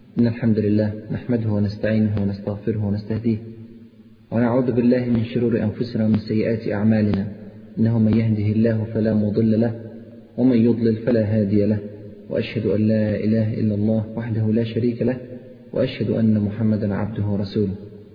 إن الحمد لله نحمده ونستعينه ونستغفره ونستهديه ونعوذ بالله من شرور أنفسنا ومن سيئات أعمالنا إنه من يهده الله فلا مضل له ومن يضلل فلا هادي له وأشهد أن لا إله إلا الله وحده لا شريك له وأشهد أن محمدا عبده ورسوله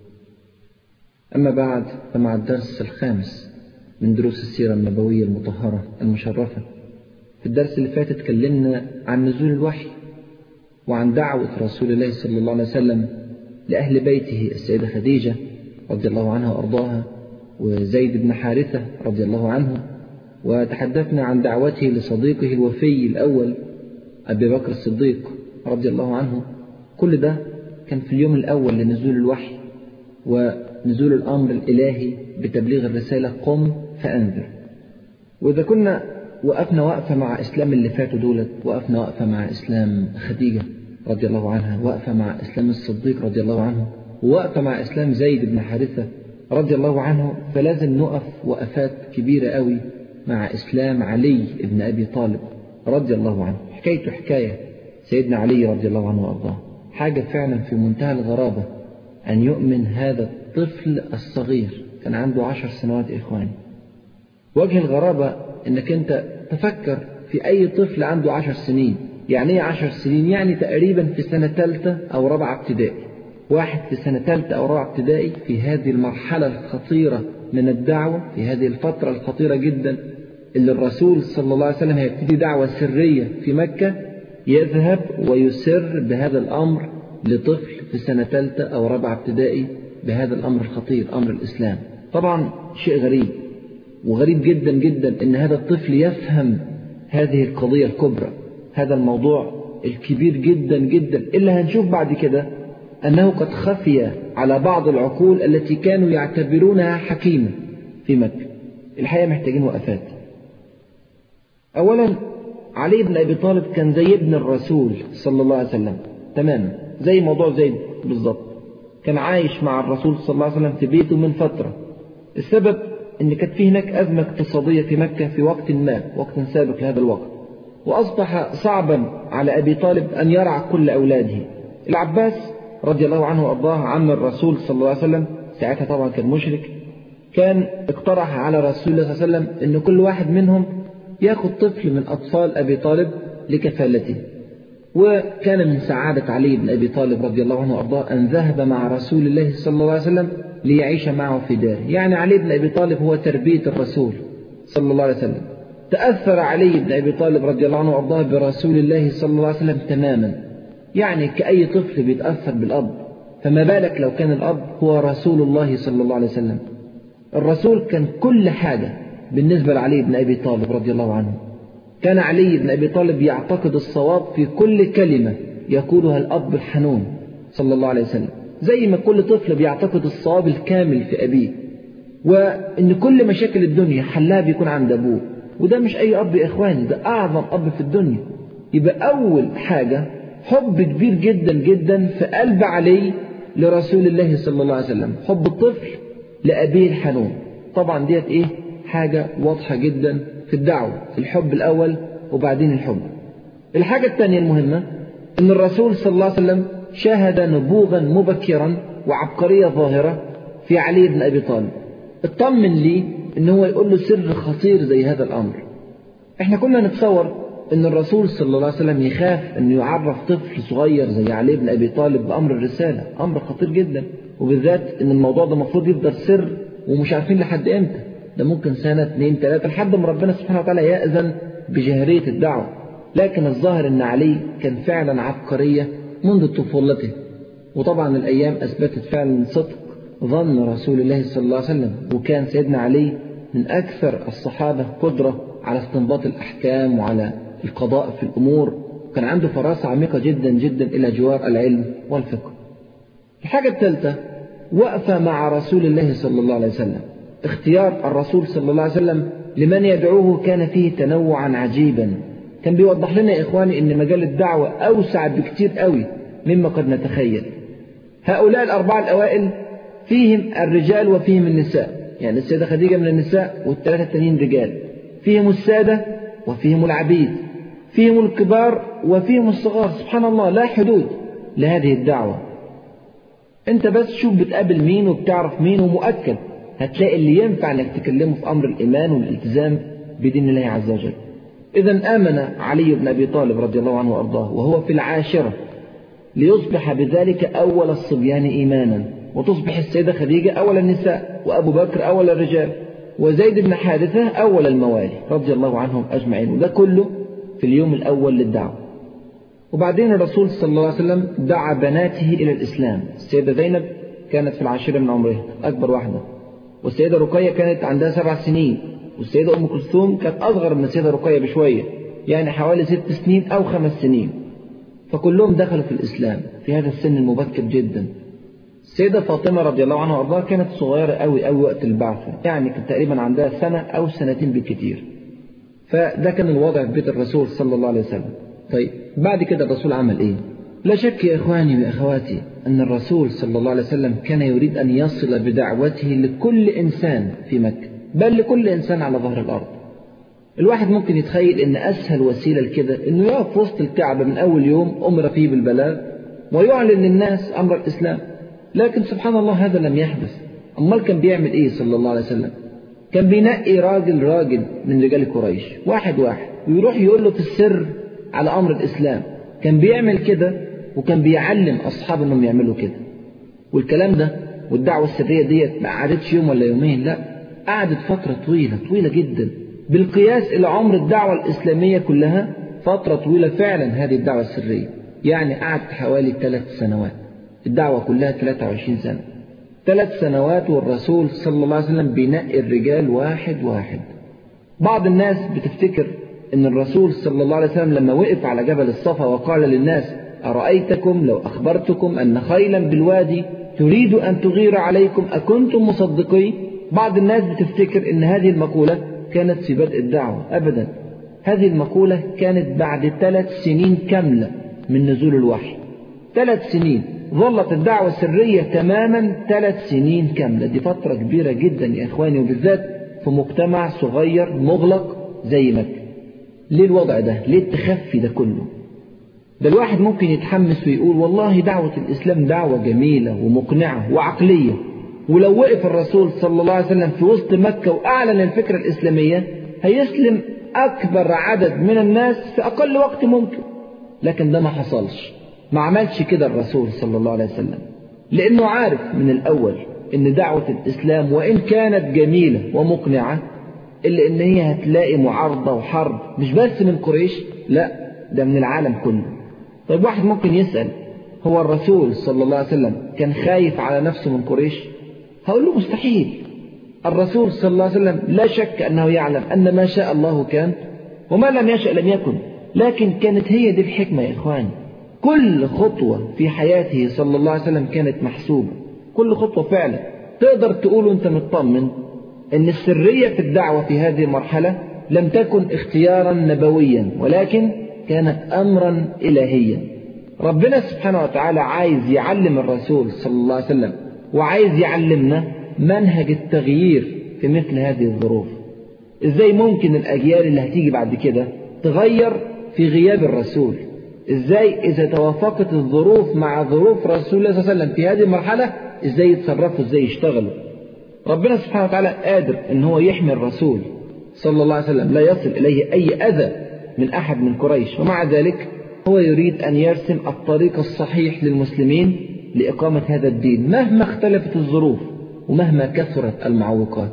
أما بعد فمع الدرس الخامس من دروس السيرة النبوية المطهرة المشرفة في الدرس اللي فات اتكلمنا عن نزول الوحي وعن دعوة رسول الله صلى الله عليه وسلم لأهل بيته السيدة خديجة رضي الله عنها وأرضاها وزيد بن حارثة رضي الله عنه وتحدثنا عن دعوته لصديقه الوفي الأول أبي بكر الصديق رضي الله عنه كل ده كان في اليوم الأول لنزول الوحي ونزول الأمر الإلهي بتبليغ الرسالة قم فأنذر وإذا كنا وقفنا وقفة مع إسلام اللي فاتوا دولت وقفنا وقفة مع إسلام خديجة رضي الله عنها وقفة مع إسلام الصديق رضي الله عنه ووقفة مع إسلام زيد بن حارثة رضي الله عنه فلازم نقف وقفات كبيرة قوي مع إسلام علي بن أبي طالب رضي الله عنه حكايته حكاية سيدنا علي رضي الله عنه وأرضاه حاجة فعلا في منتهى الغرابة أن يؤمن هذا الطفل الصغير كان عنده عشر سنوات إخواني وجه الغرابة أنك أنت تفكر في أي طفل عنده عشر سنين يعني ايه عشر سنين يعني تقريبا في سنة ثالثة أو رابعة ابتدائي واحد في سنة ثالثة أو رابعة ابتدائي في هذه المرحلة الخطيرة من الدعوة في هذه الفترة الخطيرة جدا اللي الرسول صلى الله عليه وسلم هيبتدي دعوة سرية في مكة يذهب ويسر بهذا الأمر لطفل في سنة ثالثة أو رابعة ابتدائي بهذا الأمر الخطير أمر الإسلام طبعا شيء غريب وغريب جدا جدا أن هذا الطفل يفهم هذه القضية الكبرى هذا الموضوع الكبير جدا جدا اللي هنشوف بعد كده أنه قد خفي على بعض العقول التي كانوا يعتبرونها حكيمة في مكة الحقيقة محتاجين وقفات أولا علي بن أبي طالب كان زي ابن الرسول صلى الله عليه وسلم تماما زي موضوع زيد بالظبط كان عايش مع الرسول صلى الله عليه وسلم في بيته من فترة السبب ان كانت في هناك أزمة اقتصادية في مكة في وقت ما وقت سابق لهذا الوقت وأصبح صعبا على أبي طالب أن يرعى كل أولاده العباس رضي الله عنه وأرضاه عم الرسول صلى الله عليه وسلم ساعتها طبعا كان مشرك كان اقترح على رسول الله صلى الله عليه وسلم أن كل واحد منهم ياخذ طفل من أطفال أبي طالب لكفالته وكان من سعادة علي بن أبي طالب رضي الله عنه وأرضاه أن ذهب مع رسول الله صلى الله عليه وسلم ليعيش معه في داره يعني علي بن أبي طالب هو تربية الرسول صلى الله عليه وسلم تأثر علي بن أبي طالب رضي الله عنه وأرضاه برسول الله صلى الله عليه وسلم تماما يعني كأي طفل بيتأثر بالأب فما بالك لو كان الأب هو رسول الله صلى الله عليه وسلم الرسول كان كل حاجة بالنسبة لعلي بن أبي طالب رضي الله عنه كان علي بن أبي طالب يعتقد الصواب في كل كلمة يقولها الأب الحنون صلى الله عليه وسلم زي ما كل طفل بيعتقد الصواب الكامل في أبيه وإن كل مشاكل الدنيا حلها بيكون عند أبوه وده مش أي أب يا إخواني ده أعظم أب في الدنيا يبقى أول حاجة حب كبير جدا جدا في قلب علي لرسول الله صلى الله عليه وسلم حب الطفل لأبيه الحنون طبعا ديت إيه حاجة واضحة جدا في الدعوة الحب الأول وبعدين الحب الحاجة الثانية المهمة أن الرسول صلى الله عليه وسلم شاهد نبوغا مبكرا وعبقرية ظاهرة في علي بن أبي طالب اطمن لي أن هو يقول له سر خطير زي هذا الأمر احنا كنا نتصور أن الرسول صلى الله عليه وسلم يخاف أن يعرف طفل صغير زي علي بن أبي طالب بأمر الرسالة أمر خطير جدا وبالذات أن الموضوع ده المفروض يفضل سر ومش عارفين لحد إمتى ده ممكن سنة اثنين ثلاثة لحد ما ربنا سبحانه وتعالى يأذن بجهرية الدعوة لكن الظاهر أن علي كان فعلا عبقرية منذ طفولته وطبعا الأيام أثبتت فعلا صدق ظن رسول الله صلى الله عليه وسلم وكان سيدنا علي من أكثر الصحابة قدرة على استنباط الأحكام وعلى القضاء في الأمور وكان عنده فراسة عميقة جدا جدا إلى جوار العلم والفقه الحاجة الثالثة وقفة مع رسول الله صلى الله عليه وسلم اختيار الرسول صلى الله عليه وسلم لمن يدعوه كان فيه تنوعا عجيبا كان بيوضح لنا يا إخواني أن مجال الدعوة أوسع بكتير قوي مما قد نتخيل هؤلاء الأربعة الأوائل فيهم الرجال وفيهم النساء يعني السيدة خديجة من النساء والثلاثة التانيين رجال فيهم السادة وفيهم العبيد فيهم الكبار وفيهم الصغار سبحان الله لا حدود لهذه الدعوة انت بس شوف بتقابل مين وبتعرف مين ومؤكد هتلاقي اللي ينفع انك تكلمه في امر الايمان والالتزام بدين الله عز وجل اذا امن علي بن ابي طالب رضي الله عنه وارضاه وهو في العاشرة ليصبح بذلك اول الصبيان ايمانا وتصبح السيدة خديجة اول النساء وابو بكر اول الرجال وزيد بن حارثة اول الموالي رضي الله عنهم اجمعين وده كله في اليوم الاول للدعوة وبعدين الرسول صلى الله عليه وسلم دعا بناته إلى الإسلام السيدة زينب كانت في العاشرة من عمرها أكبر واحدة والسيدة رقية كانت عندها سبع سنين والسيدة أم كلثوم كانت أصغر من السيدة رقية بشوية يعني حوالي ست سنين أو خمس سنين فكلهم دخلوا في الإسلام في هذا السن المبكر جدا السيدة فاطمة رضي الله عنها وأرضاها كانت صغيرة أوي أوي وقت البعثة يعني كانت تقريبا عندها سنة أو سنتين بالكثير فده كان الوضع في بيت الرسول صلى الله عليه وسلم طيب بعد كده الرسول عمل ايه لا شك يا اخواني واخواتي ان الرسول صلى الله عليه وسلم كان يريد ان يصل بدعوته لكل انسان في مكة بل لكل انسان على ظهر الارض الواحد ممكن يتخيل ان اسهل وسيلة لكده انه يقف في وسط الكعبة من اول يوم امر فيه بالبلاغ ويعلن للناس امر الاسلام لكن سبحان الله هذا لم يحدث امال كان بيعمل ايه صلى الله عليه وسلم كان بينقي راجل راجل من رجال قريش واحد واحد ويروح يقول له في السر على أمر الإسلام كان بيعمل كده وكان بيعلم أصحابه أنهم يعملوا كده والكلام ده والدعوة السرية ديت ما قعدتش يوم ولا يومين لا قعدت فترة طويلة طويلة جدا بالقياس إلى عمر الدعوة الإسلامية كلها فترة طويلة فعلا هذه الدعوة السرية يعني قعدت حوالي ثلاث سنوات الدعوة كلها 23 سنة ثلاث سنوات والرسول صلى الله عليه وسلم بينقي الرجال واحد واحد بعض الناس بتفتكر ان الرسول صلى الله عليه وسلم لما وقف على جبل الصفا وقال للناس أرأيتكم لو أخبرتكم أن خيلا بالوادي تريد أن تغير عليكم أكنتم مصدقين بعض الناس بتفتكر أن هذه المقولة كانت في بدء الدعوة أبدا هذه المقولة كانت بعد ثلاث سنين كاملة من نزول الوحي ثلاث سنين ظلت الدعوة السرية تماما ثلاث سنين كاملة دي فترة كبيرة جدا يا إخواني وبالذات في مجتمع صغير مغلق زي مكة ليه الوضع ده ليه التخفي ده كله ده الواحد ممكن يتحمس ويقول والله دعوة الإسلام دعوة جميلة ومقنعة وعقلية ولو وقف الرسول صلى الله عليه وسلم في وسط مكة وأعلن الفكرة الإسلامية هيسلم أكبر عدد من الناس في أقل وقت ممكن لكن ده ما حصلش ما عملش كده الرسول صلى الله عليه وسلم لأنه عارف من الأول أن دعوة الإسلام وإن كانت جميلة ومقنعة إلا إن هي هتلاقي معارضة وحرب مش بس من قريش لا ده من العالم كله طيب واحد ممكن يسأل هو الرسول صلى الله عليه وسلم كان خايف على نفسه من قريش هقول له مستحيل الرسول صلى الله عليه وسلم لا شك أنه يعلم أن ما شاء الله كان وما لم يشأ لم يكن لكن كانت هي دي الحكمة يا إخواني كل خطوة في حياته صلى الله عليه وسلم كانت محسوبة كل خطوة فعلا تقدر تقول أنت مطمن أن السرية في الدعوة في هذه المرحلة لم تكن اختيارا نبويا ولكن كانت أمرا إلهيا ربنا سبحانه وتعالى عايز يعلم الرسول صلى الله عليه وسلم وعايز يعلمنا منهج التغيير في مثل هذه الظروف ازاي ممكن الأجيال اللي هتيجي بعد كده تغير في غياب الرسول ازاي اذا توافقت الظروف مع ظروف رسول الله صلى الله عليه وسلم في هذه المرحلة ازاي يتصرفوا ازاي يشتغلوا ربنا سبحانه وتعالى قادر ان هو يحمي الرسول صلى الله عليه وسلم لا يصل اليه اي اذى من احد من قريش ومع ذلك هو يريد ان يرسم الطريق الصحيح للمسلمين لاقامة هذا الدين مهما اختلفت الظروف ومهما كثرت المعوقات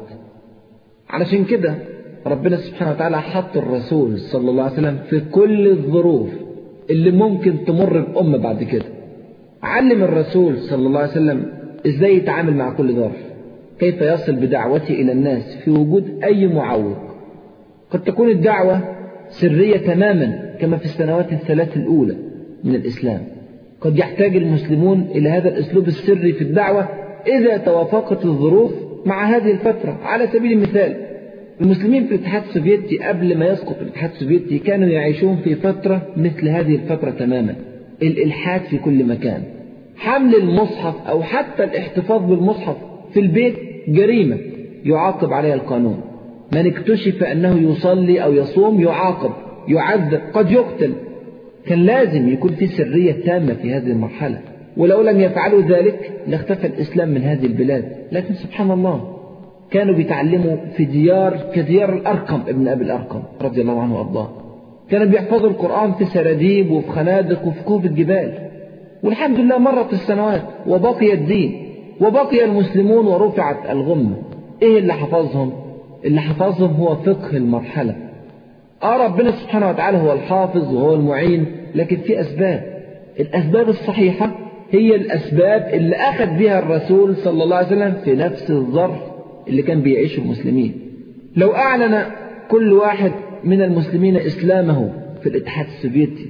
علشان كده ربنا سبحانه وتعالى حط الرسول صلى الله عليه وسلم في كل الظروف اللي ممكن تمر بأمة بعد كده علم الرسول صلى الله عليه وسلم ازاي يتعامل مع كل ظرف كيف يصل بدعوته إلى الناس في وجود أي معوق قد تكون الدعوة سرية تماما كما في السنوات الثلاث الأولى من الإسلام قد يحتاج المسلمون إلى هذا الأسلوب السري في الدعوة إذا توافقت الظروف مع هذه الفترة على سبيل المثال المسلمين في الاتحاد السوفيتي قبل ما يسقط الاتحاد السوفيتي كانوا يعيشون في فترة مثل هذه الفترة تماما الإلحاد في كل مكان حمل المصحف أو حتى الاحتفاظ بالمصحف في البيت جريمة يعاقب عليها القانون من اكتشف أنه يصلي أو يصوم يعاقب يعذب قد يقتل كان لازم يكون في سرية تامة في هذه المرحلة ولو لم يفعلوا ذلك لاختفى الإسلام من هذه البلاد لكن سبحان الله كانوا بيتعلموا في ديار كديار الأرقم ابن أبي الأرقم رضي الله عنه وأرضاه كانوا بيحفظوا القرآن في سراديب وفي خنادق وفي كوب الجبال والحمد لله مرت السنوات وبقي الدين وبقي المسلمون ورفعت الغمة ايه اللي حفظهم اللي حفظهم هو فقه المرحلة اه ربنا سبحانه وتعالى هو الحافظ وهو المعين لكن في أسباب الأسباب الصحيحة هي الأسباب اللي أخذ بها الرسول صلى الله عليه وسلم في نفس الظرف اللي كان بيعيشه المسلمين لو أعلن كل واحد من المسلمين إسلامه في الاتحاد السوفيتي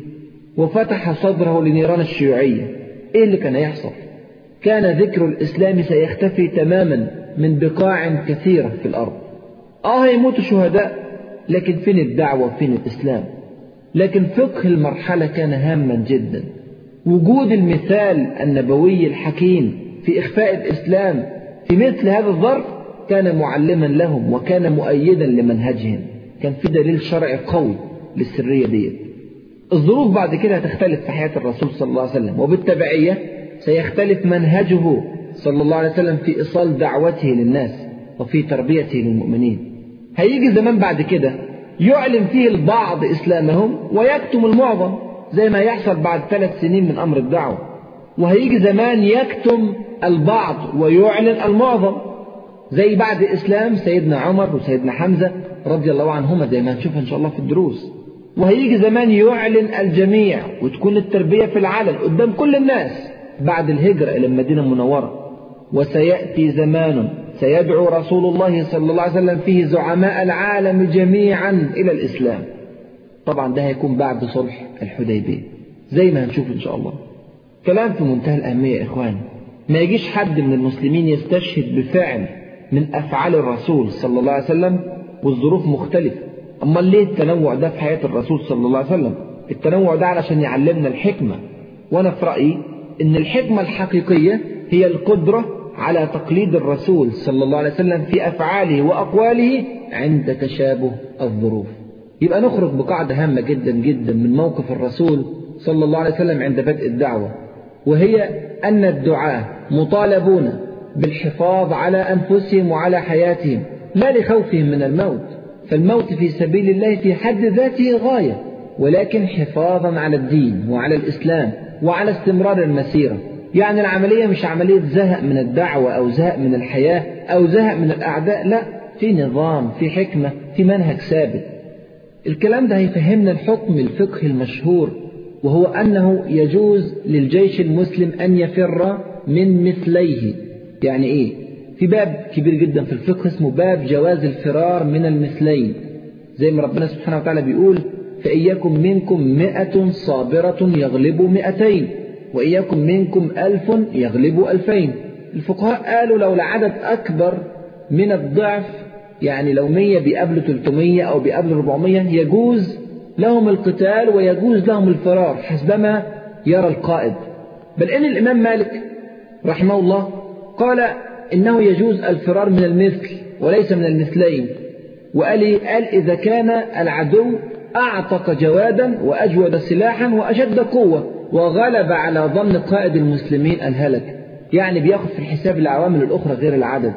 وفتح صدره لنيران الشيوعية إيه اللي كان يحصل كان ذكر الإسلام سيختفي تماما من بقاع كثيرة في الأرض آه يموتوا شهداء لكن فين الدعوة فين الإسلام لكن فقه المرحلة كان هاما جدا وجود المثال النبوي الحكيم في إخفاء الإسلام في مثل هذا الظرف كان معلما لهم وكان مؤيدا لمنهجهم كان في دليل شرعي قوي للسرية ديت الظروف بعد كده هتختلف في حياة الرسول صلى الله عليه وسلم وبالتبعية سيختلف منهجه صلى الله عليه وسلم في إيصال دعوته للناس وفي تربيته للمؤمنين هيجي زمان بعد كده يعلن فيه البعض إسلامهم ويكتم المعظم زي ما يحصل بعد ثلاث سنين من أمر الدعوة وهيجي زمان يكتم البعض ويعلن المعظم زي بعد إسلام سيدنا عمر وسيدنا حمزة رضي الله عنهما زي ما هنشوف إن شاء الله في الدروس وهيجي زمان يعلن الجميع وتكون التربية في العلن قدام كل الناس بعد الهجرة إلى المدينة المنورة وسيأتي زمان سيدعو رسول الله صلى الله عليه وسلم فيه زعماء العالم جميعا إلى الإسلام طبعا ده هيكون بعد صلح الحديبية زي ما هنشوف إن شاء الله كلام في منتهى الأهمية يا إخواني ما يجيش حد من المسلمين يستشهد بفعل من أفعال الرسول صلى الله عليه وسلم والظروف مختلفة أما ليه التنوع ده في حياة الرسول صلى الله عليه وسلم التنوع ده علشان يعلمنا الحكمة وأنا في رأيي إن الحكمة الحقيقية هي القدرة على تقليد الرسول صلى الله عليه وسلم في أفعاله وأقواله عند تشابه الظروف يبقى نخرج بقاعدة هامة جدا جدا من موقف الرسول صلى الله عليه وسلم عند بدء الدعوة وهي أن الدعاة مطالبون بالحفاظ على أنفسهم وعلى حياتهم لا لخوفهم من الموت فالموت في سبيل الله في حد ذاته غاية ولكن حفاظا على الدين وعلى الإسلام وعلى استمرار المسيرة يعني العملية مش عملية زهق من الدعوة أو زهق من الحياة أو زهق من الأعداء لا في نظام في حكمة في منهج ثابت الكلام ده هيفهمنا الحكم الفقهي المشهور وهو أنه يجوز للجيش المسلم أن يفر من مثليه يعني إيه في باب كبير جدا في الفقه اسمه باب جواز الفرار من المثلين زي ما ربنا سبحانه وتعالى بيقول فإياكم منكم مئة صابرة يغلب مئتين وإياكم منكم ألف يغلب ألفين الفقهاء قالوا لو العدد أكبر من الضعف يعني لو مية بيقابلوا 300 أو بيقابلوا 400 يجوز لهم القتال ويجوز لهم الفرار حسبما يرى القائد بل إن الإمام مالك رحمه الله قال إنه يجوز الفرار من المثل وليس من المثلين وقال قال إذا كان العدو أعتق جوادا وأجود سلاحا وأشد قوة وغلب على ظن قائد المسلمين الهلك يعني بياخذ في الحساب العوامل الأخرى غير العدد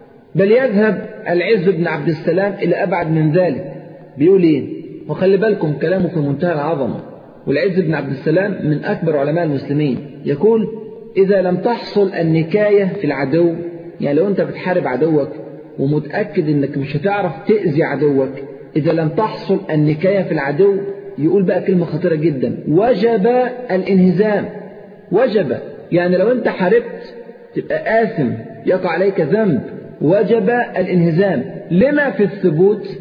بل يذهب العز بن عبد السلام إلى أبعد من ذلك بيقول إيه وخلي بالكم كلامه في منتهى العظمة والعز بن عبد السلام من أكبر علماء المسلمين يقول إذا لم تحصل النكاية في العدو يعني لو أنت بتحارب عدوك ومتأكد أنك مش هتعرف تأذي عدوك إذا لم تحصل النكاية في العدو يقول بقى كلمة خطيرة جدا وجب الانهزام وجب يعني لو أنت حاربت تبقى آثم يقع عليك ذنب وجب الانهزام لما في الثبوت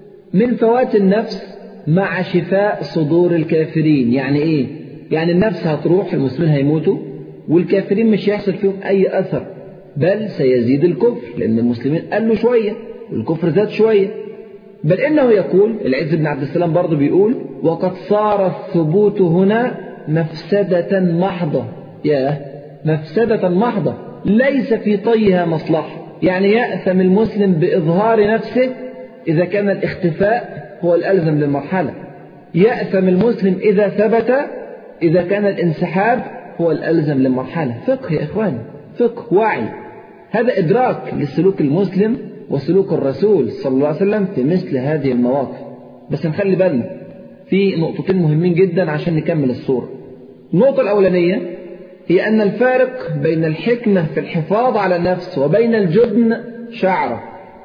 من فوات النفس مع شفاء صدور الكافرين يعني ايه يعني النفس هتروح المسلمين هيموتوا والكافرين مش هيحصل فيهم اي اثر بل سيزيد الكفر لان المسلمين قالوا شويه والكفر زاد شويه بل انه يقول العز بن عبد السلام برضه بيقول وقد صار الثبوت هنا مفسدة محضة يا مفسدة محضة ليس في طيها مصلحة يعني يأثم المسلم بإظهار نفسه إذا كان الاختفاء هو الألزم للمرحلة يأثم المسلم إذا ثبت إذا كان الانسحاب هو الألزم للمرحلة فقه يا إخواني فقه وعي هذا إدراك لسلوك المسلم وسلوك الرسول صلى الله عليه وسلم في مثل هذه المواقف بس نخلي بالنا في نقطتين مهمين جدا عشان نكمل الصورة النقطة الأولانية هي أن الفارق بين الحكمة في الحفاظ على النفس وبين الجبن شعرة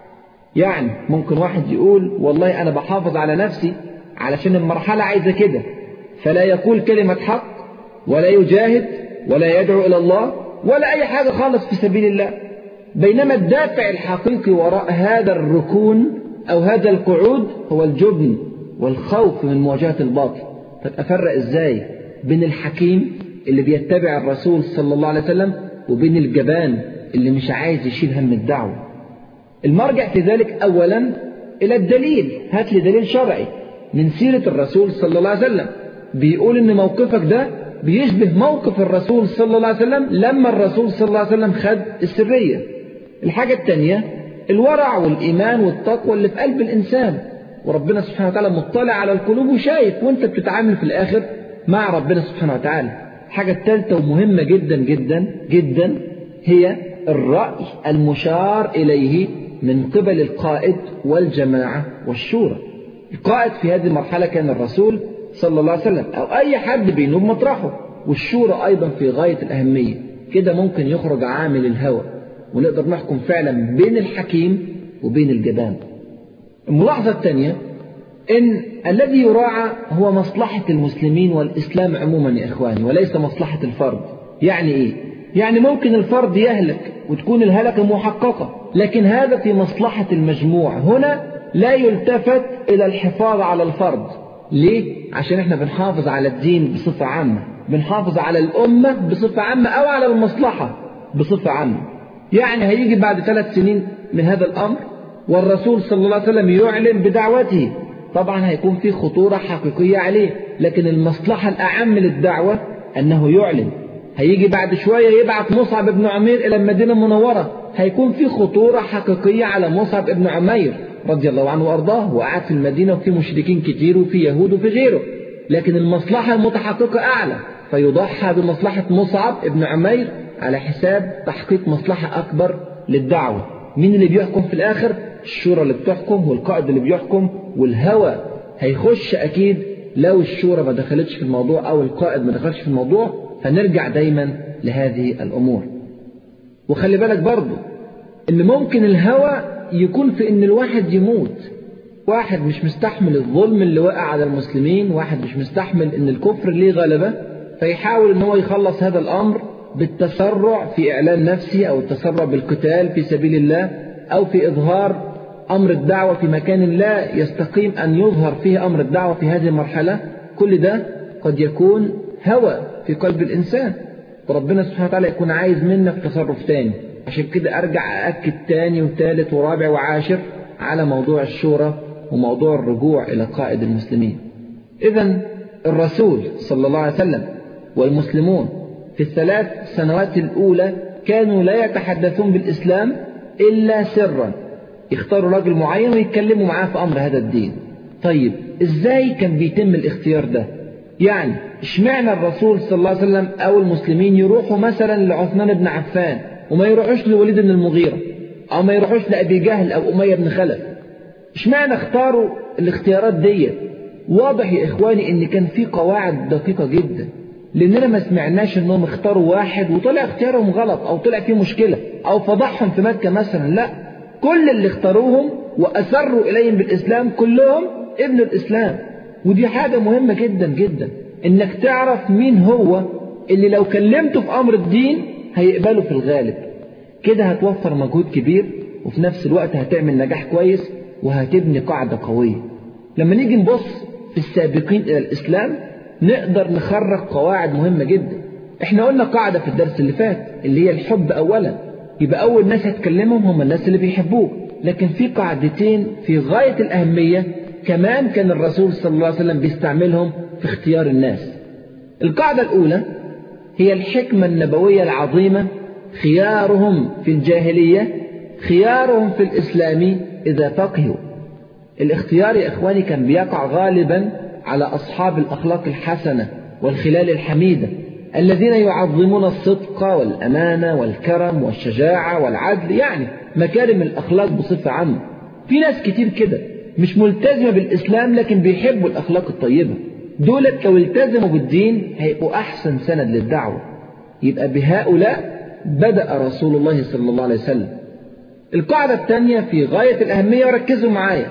يعني ممكن واحد يقول والله أنا بحافظ على نفسي علشان المرحلة عايزة كده فلا يقول كلمة حق ولا يجاهد ولا يدعو إلى الله ولا أي حاجة خالص في سبيل الله بينما الدافع الحقيقي وراء هذا الركون أو هذا القعود هو الجبن والخوف من مواجهة الباطل طب أفرق إزاي بين الحكيم اللي بيتبع الرسول صلى الله عليه وسلم وبين الجبان اللي مش عايز يشيل هم الدعوة المرجع في ذلك أولا إلى الدليل هات لي دليل شرعي من سيرة الرسول صلى الله عليه وسلم بيقول إن موقفك ده بيشبه موقف الرسول صلى الله عليه وسلم لما الرسول صلى الله عليه وسلم خد السرية الحاجة الثانية الورع والإيمان والتقوى اللي في قلب الإنسان وربنا سبحانه وتعالى مطلع على القلوب وشايف وانت بتتعامل في الآخر مع ربنا سبحانه وتعالى الحاجة الثالثة ومهمة جدا جدا جدا هي الرأي المشار إليه من قبل القائد والجماعة والشورى القائد في هذه المرحلة كان الرسول صلى الله عليه وسلم أو أي حد بينوب مطرحه والشورى أيضا في غاية الأهمية كده ممكن يخرج عامل الهوى ونقدر نحكم فعلا بين الحكيم وبين الجبان الملاحظة الثانية إن الذي يراعى هو مصلحة المسلمين والإسلام عموما يا إخواني وليس مصلحة الفرد يعني إيه؟ يعني ممكن الفرد يهلك وتكون الهلكة محققة لكن هذا في مصلحة المجموع هنا لا يلتفت إلى الحفاظ على الفرد ليه؟ عشان احنا بنحافظ على الدين بصفة عامة بنحافظ على الأمة بصفة عامة أو على المصلحة بصفة عامة يعني هيجي بعد ثلاث سنين من هذا الأمر والرسول صلى الله عليه وسلم يعلن بدعوته طبعا هيكون في خطورة حقيقية عليه لكن المصلحة الأعم للدعوة أنه يعلن هيجي بعد شوية يبعث مصعب بن عمير إلى المدينة المنورة هيكون في خطورة حقيقية على مصعب بن عمير رضي الله عنه وأرضاه وقعد في المدينة وفي مشركين كتير وفي يهود وفي غيره لكن المصلحة المتحققة أعلى فيضحى بمصلحة مصعب بن عمير على حساب تحقيق مصلحة أكبر للدعوة مين اللي بيحكم في الآخر الشورى اللي بتحكم والقائد اللي بيحكم والهوى هيخش أكيد لو الشورى ما دخلتش في الموضوع أو القائد ما دخلش في الموضوع فنرجع دايما لهذه الأمور وخلي بالك برضو إن ممكن الهوى يكون في إن الواحد يموت واحد مش مستحمل الظلم اللي وقع على المسلمين واحد مش مستحمل إن الكفر ليه غلبة فيحاول إن هو يخلص هذا الأمر بالتسرع في إعلان نفسه أو التسرع بالقتال في سبيل الله أو في إظهار أمر الدعوة في مكان لا يستقيم أن يظهر فيه أمر الدعوة في هذه المرحلة كل ده قد يكون هوى في قلب الإنسان وربنا سبحانه وتعالى يكون عايز منك تصرف تاني عشان كده أرجع أأكد تاني وثالث ورابع وعاشر على موضوع الشورى وموضوع الرجوع إلى قائد المسلمين إذا الرسول صلى الله عليه وسلم والمسلمون في الثلاث سنوات الأولى كانوا لا يتحدثون بالإسلام إلا سرا يختاروا راجل معين ويتكلموا معاه في أمر هذا الدين طيب إزاي كان بيتم الاختيار ده يعني اشمعنى الرسول صلى الله عليه وسلم أو المسلمين يروحوا مثلا لعثمان بن عفان وما يروحوش لوليد بن المغيرة أو ما يروحوش لأبي جهل أو أمية بن خلف اشمعنى اختاروا الاختيارات دي واضح يا إخواني إن كان في قواعد دقيقة جدا لأننا ما سمعناش إنهم اختاروا واحد وطلع اختيارهم غلط أو طلع فيه مشكلة أو فضحهم في مكة مثلا لا كل اللي اختاروهم وأسروا إليهم بالإسلام كلهم ابن الإسلام ودي حاجة مهمة جدا جدا إنك تعرف مين هو اللي لو كلمته في أمر الدين هيقبله في الغالب كده هتوفر مجهود كبير وفي نفس الوقت هتعمل نجاح كويس وهتبني قاعدة قوية لما نيجي نبص في السابقين إلى الإسلام نقدر نخرج قواعد مهمة جدا احنا قلنا قاعدة في الدرس اللي فات اللي هي الحب أولا يبقى أول ناس هتكلمهم هم الناس اللي بيحبوك لكن في قاعدتين في غاية الأهمية كمان كان الرسول صلى الله عليه وسلم بيستعملهم في اختيار الناس القاعدة الأولى هي الحكمة النبوية العظيمة خيارهم في الجاهلية خيارهم في الإسلام إذا فقهوا الاختيار يا إخواني كان بيقع غالبا على أصحاب الأخلاق الحسنة والخلال الحميدة الذين يعظمون الصدق والأمانة والكرم والشجاعة والعدل يعني مكارم الأخلاق بصفة عامة في ناس كتير كده مش ملتزمة بالإسلام لكن بيحبوا الأخلاق الطيبة دولت لو التزموا بالدين هيبقوا أحسن سند للدعوة يبقى بهؤلاء بدأ رسول الله صلى الله عليه وسلم القاعدة الثانية في غاية الأهمية وركزوا معايا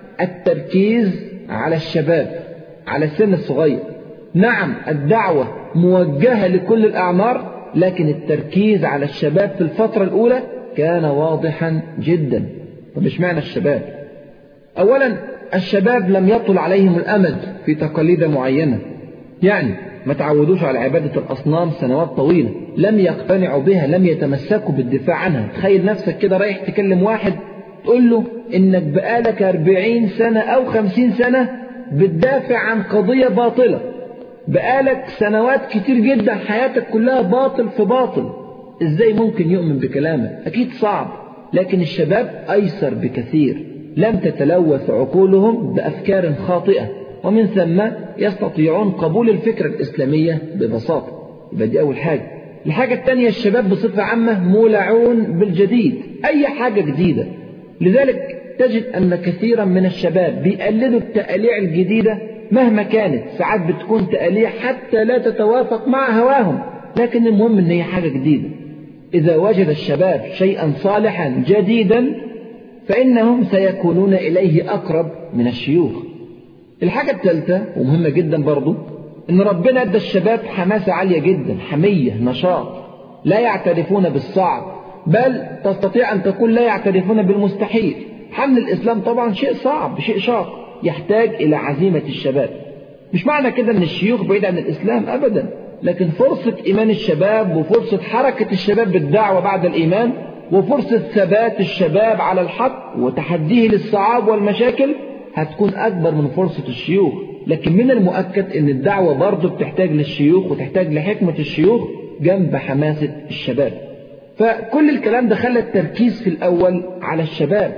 التركيز على الشباب على السن الصغير نعم الدعوة موجهة لكل الأعمار لكن التركيز على الشباب في الفترة الأولى كان واضحا جدا طب اشمعنى الشباب أولا الشباب لم يطل عليهم الأمد في تقاليد معينة يعني ما تعودوش على عبادة الأصنام سنوات طويلة لم يقتنعوا بها لم يتمسكوا بالدفاع عنها تخيل نفسك كده رايح تكلم واحد تقول له إنك بقالك أربعين سنة أو خمسين سنة بتدافع عن قضية باطلة بقالك سنوات كتير جدا حياتك كلها باطل في باطل ازاي ممكن يؤمن بكلامك اكيد صعب لكن الشباب ايسر بكثير لم تتلوث عقولهم بافكار خاطئه ومن ثم يستطيعون قبول الفكره الاسلاميه ببساطه يبقى دي اول حاجه الحاجه الثانيه الشباب بصفه عامه مولعون بالجديد اي حاجه جديده لذلك تجد ان كثيرا من الشباب بيقلدوا التقاليع الجديده مهما كانت ساعات بتكون تقاليع حتى لا تتوافق مع هواهم لكن المهم ان هي حاجه جديده اذا وجد الشباب شيئا صالحا جديدا فانهم سيكونون اليه اقرب من الشيوخ الحاجه الثالثه ومهمه جدا برضو ان ربنا ادى الشباب حماسه عاليه جدا حميه نشاط لا يعترفون بالصعب بل تستطيع ان تقول لا يعترفون بالمستحيل حمل الاسلام طبعا شيء صعب شيء شاق يحتاج إلى عزيمة الشباب مش معنى كده أن الشيوخ بعيد عن الإسلام أبدا لكن فرصة إيمان الشباب وفرصة حركة الشباب بالدعوة بعد الإيمان وفرصة ثبات الشباب على الحق وتحديه للصعاب والمشاكل هتكون أكبر من فرصة الشيوخ لكن من المؤكد أن الدعوة برضه بتحتاج للشيوخ وتحتاج لحكمة الشيوخ جنب حماسة الشباب فكل الكلام ده خلى التركيز في الأول على الشباب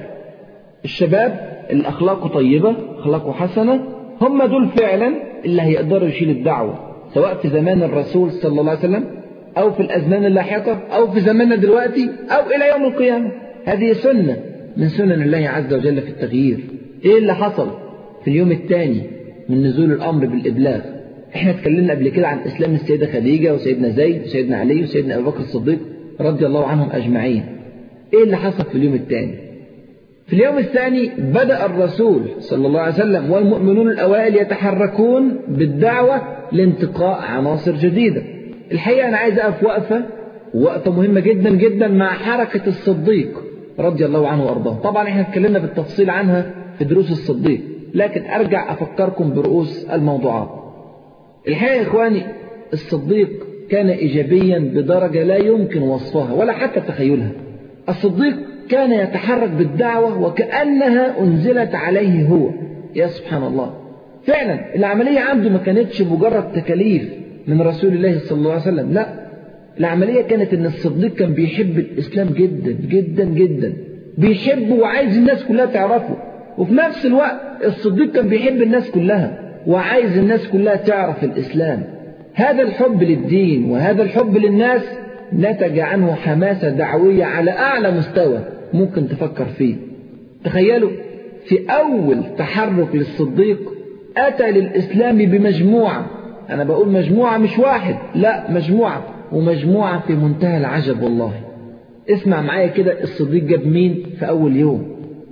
الشباب اللي أخلاقه طيبة أخلاقه حسنة هم دول فعلا اللي هيقدروا يشيل الدعوة سواء في زمان الرسول صلى الله عليه وسلم أو في الأزمان اللاحقة أو في زماننا دلوقتي أو إلى يوم القيامة هذه سنة من سنن الله عز وجل في التغيير إيه اللي حصل في اليوم الثاني من نزول الأمر بالإبلاغ احنا اتكلمنا قبل كده عن إسلام السيدة خديجة وسيدنا زيد وسيدنا علي وسيدنا أبو بكر الصديق رضي الله عنهم أجمعين إيه اللي حصل في اليوم الثاني في اليوم الثاني بدأ الرسول صلى الله عليه وسلم والمؤمنون الأوائل يتحركون بالدعوة لانتقاء عناصر جديدة الحقيقة أنا عايز أقف وقفة وقفة مهمة جدا جدا مع حركة الصديق رضي الله عنه وأرضاه طبعا احنا اتكلمنا بالتفصيل عنها في دروس الصديق لكن أرجع أفكركم برؤوس الموضوعات الحقيقة يا إخواني الصديق كان إيجابيا بدرجة لا يمكن وصفها ولا حتى تخيلها الصديق كان يتحرك بالدعوة وكأنها أنزلت عليه هو يا سبحان الله فعلا العملية عنده ما كانتش مجرد تكاليف من رسول الله صلى الله عليه وسلم لا العملية كانت ان الصديق كان بيحب الإسلام جدا جدا جدا بيحبه وعايز الناس كلها تعرفه وفي نفس الوقت الصديق كان بيحب الناس كلها وعايز الناس كلها تعرف الإسلام هذا الحب للدين وهذا الحب للناس نتج عنه حماسة دعوية على أعلى مستوى ممكن تفكر فيه تخيلوا في أول تحرك للصديق أتى للإسلام بمجموعة أنا بقول مجموعة مش واحد لا مجموعة ومجموعة في منتهى العجب والله اسمع معايا كده الصديق جاب مين في أول يوم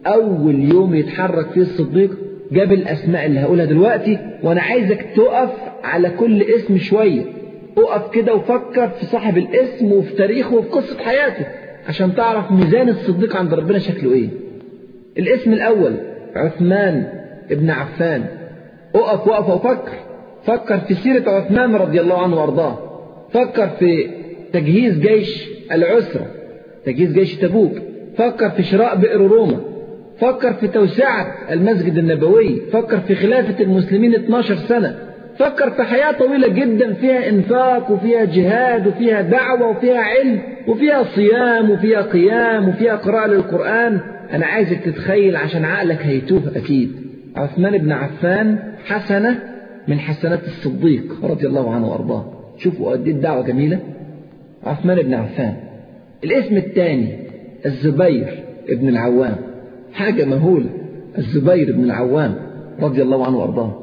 أول يوم يتحرك فيه الصديق جاب الأسماء اللي هقولها دلوقتي وأنا عايزك تقف على كل اسم شوية اقف كده وفكر في صاحب الاسم وفي تاريخه وفي قصة حياته عشان تعرف ميزان الصديق عند ربنا شكله ايه الاسم الاول عثمان ابن عفان اقف وقف وفكر فكر في سيرة عثمان رضي الله عنه وارضاه فكر في تجهيز جيش العسرة تجهيز جيش تبوك فكر في شراء بئر روما فكر في توسعة المسجد النبوي فكر في خلافة المسلمين 12 سنة فكر في حياة طويلة جدا فيها إنفاق وفيها جهاد وفيها دعوة وفيها علم وفيها صيام وفيها قيام وفيها قراءة للقرآن أنا عايزك تتخيل عشان عقلك هيتوه أكيد عثمان بن عفان حسنة من حسنات الصديق رضي الله عنه وأرضاه شوفوا قد ايه الدعوة جميلة عثمان بن عفان الاسم الثاني الزبير بن العوام حاجة مهولة الزبير بن العوام رضي الله عنه وأرضاه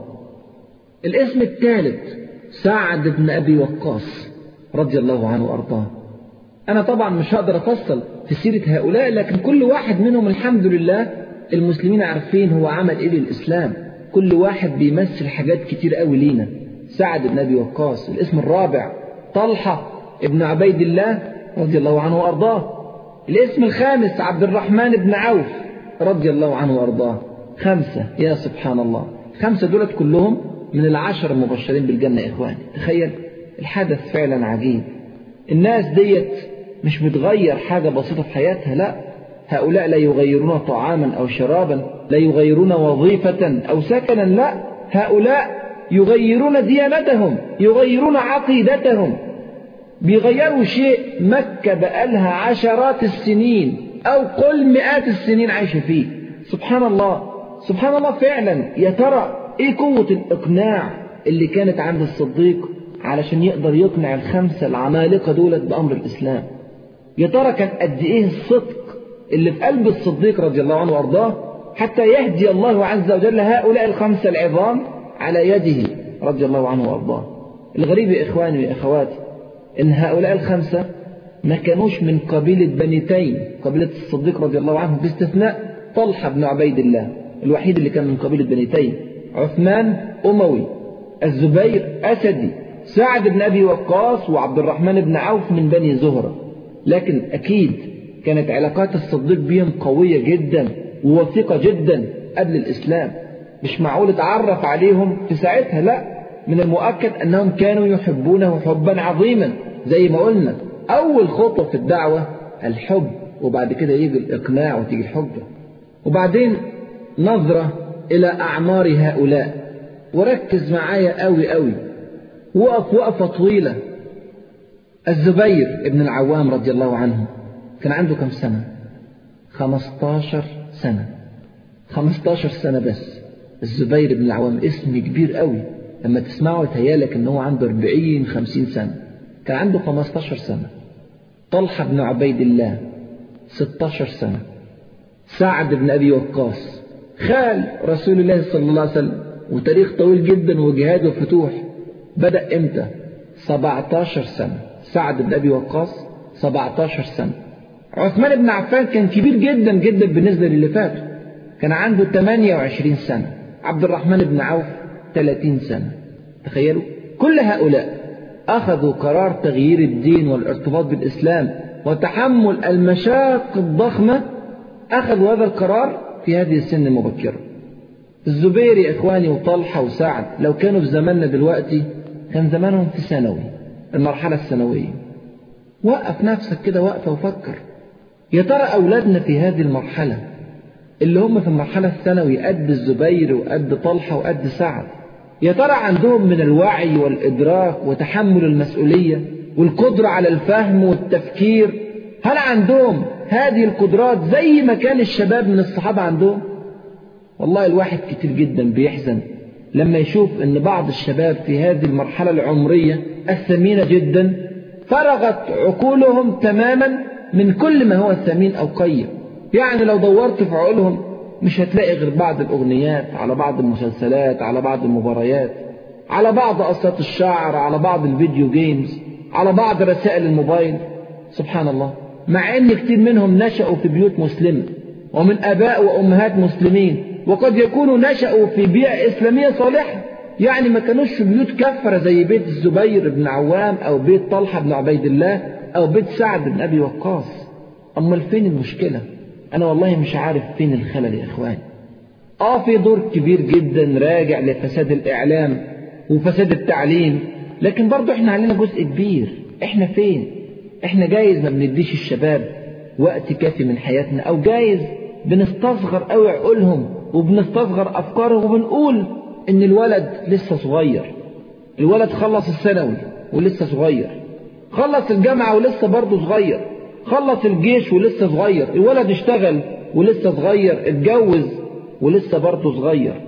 الاسم الثالث سعد بن أبي وقاص رضي الله عنه وأرضاه أنا طبعا مش هقدر أفصل في سيرة هؤلاء لكن كل واحد منهم الحمد لله المسلمين عارفين هو عمل إيه للإسلام كل واحد بيمثل حاجات كتير قوي لينا سعد بن أبي وقاص الاسم الرابع طلحة ابن عبيد الله رضي الله عنه وأرضاه الاسم الخامس عبد الرحمن بن عوف رضي الله عنه وأرضاه خمسة يا سبحان الله خمسة دولت كلهم من العشر المبشرين بالجنة إخواني تخيل الحدث فعلا عجيب الناس ديت مش بتغير حاجة بسيطة في حياتها لا هؤلاء لا يغيرون طعاما أو شرابا لا يغيرون وظيفة أو سكنا لا هؤلاء يغيرون ديانتهم يغيرون عقيدتهم بيغيروا شيء مكة بقالها عشرات السنين أو قل مئات السنين عايشة فيه سبحان الله سبحان الله فعلا يا ترى ايه قوة الإقناع اللي كانت عند الصديق علشان يقدر يقنع الخمسة العمالقة دولت بأمر الإسلام يا ترى كان قد ايه الصدق اللي في قلب الصديق رضي الله عنه وارضاه حتى يهدي الله عز وجل هؤلاء الخمسة العظام على يده رضي الله عنه وارضاه الغريب يا إخواني وأخواتي إن هؤلاء الخمسة ما كانوش من قبيلة بني تيم قبيلة الصديق رضي الله عنه باستثناء طلحة بن عبيد الله الوحيد اللي كان من قبيلة بني تيم عثمان أموي الزبير أسدي سعد بن أبي وقاص وعبد الرحمن بن عوف من بني زهرة لكن أكيد كانت علاقات الصديق بهم قوية جدا ووثيقة جدا قبل الإسلام مش معقول اتعرف عليهم في ساعتها لا من المؤكد أنهم كانوا يحبونه حبا عظيما زي ما قلنا أول خطوة في الدعوة الحب وبعد كده يجي الإقناع وتيجي الحجة وبعدين نظرة إلى أعمار هؤلاء وركز معايا قوي قوي وقف وقفة طويلة الزبير ابن العوام رضي الله عنه كان عنده كم سنة خمستاشر سنة خمستاشر سنة بس الزبير بن العوام اسم كبير قوي لما تسمعه يتهيالك ان هو عنده 40 50 سنة كان عنده 15 سنة طلحة بن عبيد الله 16 سنة سعد بن أبي وقاص خال رسول الله صلى الله عليه وسلم وتاريخ طويل جدا وجهاد وفتوح بدأ امتى 17 سنة سعد بن أبي وقاص 17 سنة عثمان بن عفان كان كبير جدا جدا بالنسبة للي فاتوا كان عنده 28 سنة عبد الرحمن بن عوف 30 سنة تخيلوا كل هؤلاء أخذوا قرار تغيير الدين والارتباط بالإسلام وتحمل المشاق الضخمة أخذوا هذا القرار في هذه السن المبكرة الزبير يا إخواني وطلحة وسعد لو كانوا في زماننا دلوقتي كان زمانهم في ثانوي المرحلة الثانوية وقف نفسك كده وقفة وفكر يا ترى أولادنا في هذه المرحلة اللي هم في المرحلة الثانوي قد الزبير وقد طلحة وقد سعد يا ترى عندهم من الوعي والإدراك وتحمل المسؤولية والقدرة على الفهم والتفكير هل عندهم هذه القدرات زي ما كان الشباب من الصحابة عندهم والله الواحد كتير جدا بيحزن لما يشوف ان بعض الشباب في هذه المرحلة العمرية الثمينة جدا فرغت عقولهم تماما من كل ما هو ثمين أو قيم يعني لو دورت في عقولهم مش هتلاقي غير بعض الأغنيات على بعض المسلسلات على بعض المباريات على بعض قصات الشعر على بعض الفيديو جيمز على بعض رسائل الموبايل سبحان الله مع ان كتير منهم نشأوا في بيوت مسلمة ومن اباء وامهات مسلمين وقد يكونوا نشأوا في بيئة اسلامية صالحة يعني ما كانوش في بيوت كفرة زي بيت الزبير بن عوام او بيت طلحة بن عبيد الله او بيت سعد بن ابي وقاص امال فين المشكلة انا والله مش عارف فين الخلل يا اخواني اه في دور كبير جدا راجع لفساد الاعلام وفساد التعليم لكن برضه احنا علينا جزء كبير احنا فين احنا جايز ما بنديش الشباب وقت كافي من حياتنا او جايز بنستصغر قوي عقولهم وبنستصغر افكارهم وبنقول ان الولد لسه صغير الولد خلص الثانوي ولسه صغير خلص الجامعة ولسه برضه صغير خلص الجيش ولسه صغير الولد اشتغل ولسه صغير اتجوز ولسه برضه صغير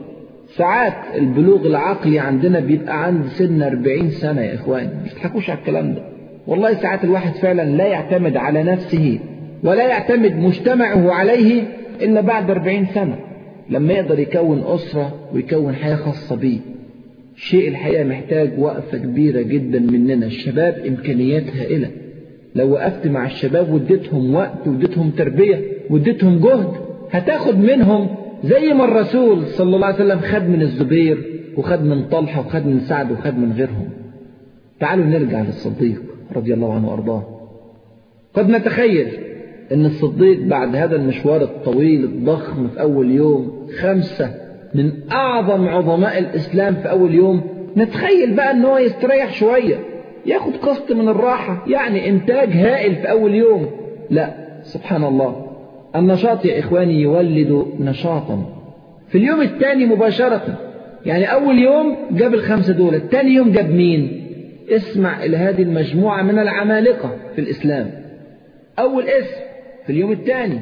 ساعات البلوغ العقلي عندنا بيبقى عند سن 40 سنة يا إخوان مش تحكوش على الكلام ده والله ساعات الواحد فعلا لا يعتمد على نفسه ولا يعتمد مجتمعه عليه إلا بعد 40 سنة لما يقدر يكون أسرة ويكون حياة خاصة بيه شيء الحقيقة محتاج وقفة كبيرة جدا مننا الشباب إمكانيات هائلة لو وقفت مع الشباب واديتهم وقت واديتهم تربية واديتهم جهد هتاخد منهم زي ما الرسول صلى الله عليه وسلم خد من الزبير وخد من طلحة وخد من سعد وخد من غيرهم تعالوا نرجع للصديق رضي الله عنه وأرضاه قد نتخيل أن الصديق بعد هذا المشوار الطويل الضخم في أول يوم خمسة من أعظم عظماء الإسلام في أول يوم نتخيل بقى أنه يستريح شوية ياخد قسط من الراحة يعني إنتاج هائل في أول يوم لا سبحان الله النشاط يا إخواني يولد نشاطا في اليوم الثاني مباشرة يعني أول يوم جاب الخمسة دول الثاني يوم جاب مين اسمع إلى هذه المجموعة من العمالقة في الإسلام أول اسم في اليوم الثاني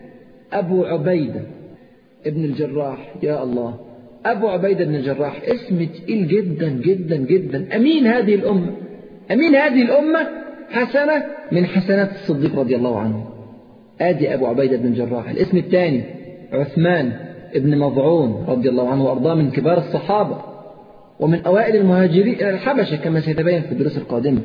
أبو عبيدة ابن الجراح يا الله أبو عبيدة بن الجراح اسم تقيل جدا جدا جدا أمين هذه الأمة أمين هذه الأمة حسنة من حسنات الصديق رضي الله عنه آدي أبو عبيدة بن الجراح الاسم الثاني عثمان ابن مضعون رضي الله عنه وأرضاه من كبار الصحابة ومن أوائل المهاجرين إلى الحبشة كما سيتبين في الدروس القادمة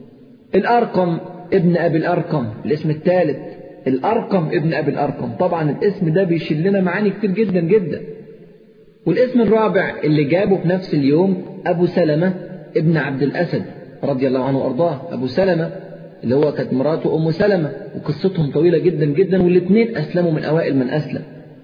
الأرقم ابن أبي الأرقم الاسم الثالث الأرقم ابن أبي الأرقم طبعا الاسم ده بيشيل لنا معاني كتير جدا جدا والاسم الرابع اللي جابه في نفس اليوم أبو سلمة ابن عبد الأسد رضي الله عنه وأرضاه أبو سلمة اللي هو كانت مراته أم سلمة وقصتهم طويلة جدا جدا والاثنين أسلموا من أوائل من أسلم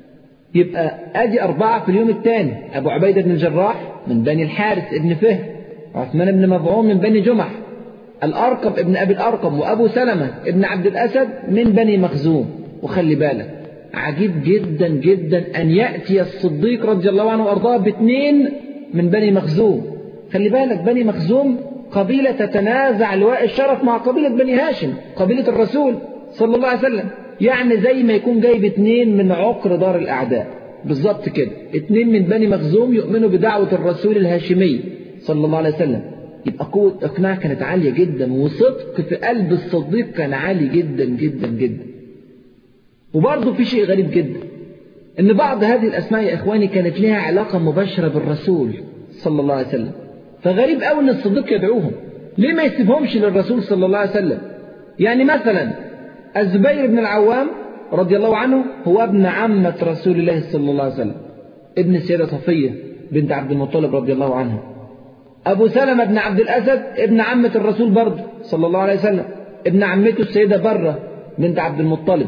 يبقى أدي أربعة في اليوم الثاني أبو عبيدة بن الجراح من بني الحارث ابن فهر عثمان بن مضعون من بني جمح الأرقم ابن أبي الأرقم وأبو سلمة ابن عبد الأسد من بني مخزوم وخلي بالك عجيب جدا جدا أن يأتي الصديق رضي الله عنه وأرضاه باثنين من بني مخزوم خلي بالك بني مخزوم قبيلة تتنازع لواء الشرف مع قبيلة بني هاشم قبيلة الرسول صلى الله عليه وسلم يعني زي ما يكون جايب اتنين من عقر دار الأعداء بالظبط كده اتنين من بني مخزوم يؤمنوا بدعوة الرسول الهاشمي صلى الله عليه وسلم يبقى قوة إقناع كانت عالية جدا وصدق في قلب الصديق كان عالي جدا جدا جدا وبرضه في شيء غريب جدا إن بعض هذه الأسماء يا إخواني كانت لها علاقة مباشرة بالرسول صلى الله عليه وسلم فغريب قوي إن الصديق يدعوهم ليه ما يسيبهمش للرسول صلى الله عليه وسلم يعني مثلا الزبير بن العوام رضي الله عنه هو ابن عمة رسول الله صلى الله عليه وسلم ابن السيدة صفية بنت عبد المطلب رضي الله عنها أبو سلمة بن عبد الأسد ابن عمة الرسول برضه صلى الله عليه وسلم ابن عمته السيدة برة بنت عبد المطلب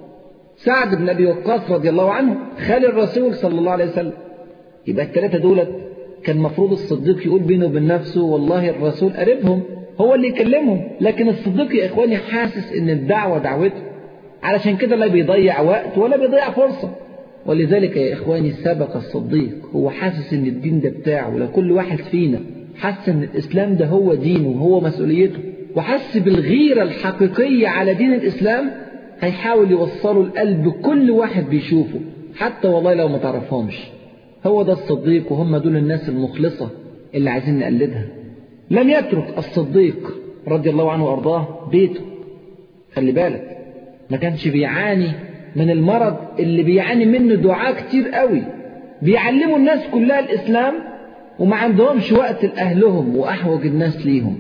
سعد بن أبي وقاص رضي الله عنه خال الرسول صلى الله عليه وسلم يبقى الثلاثة دولت كان مفروض الصديق يقول بينه وبين نفسه والله الرسول قريبهم هو اللي يكلمهم لكن الصديق يا إخواني حاسس إن الدعوة دعوته علشان كده لا بيضيع وقت ولا بيضيع فرصة ولذلك يا إخواني سبق الصديق هو حاسس إن الدين ده بتاعه لكل واحد فينا حس إن الإسلام ده هو دينه وهو مسؤوليته وحس بالغيرة الحقيقية على دين الإسلام هيحاول يوصله لقلب كل واحد بيشوفه حتى والله لو ما تعرفهمش هو ده الصديق وهم دول الناس المخلصة اللي عايزين نقلدها لم يترك الصديق رضي الله عنه وأرضاه بيته خلي بالك ما كانش بيعاني من المرض اللي بيعاني منه دعاء كتير قوي بيعلموا الناس كلها الإسلام وما عندهمش وقت لأهلهم وأحوج الناس ليهم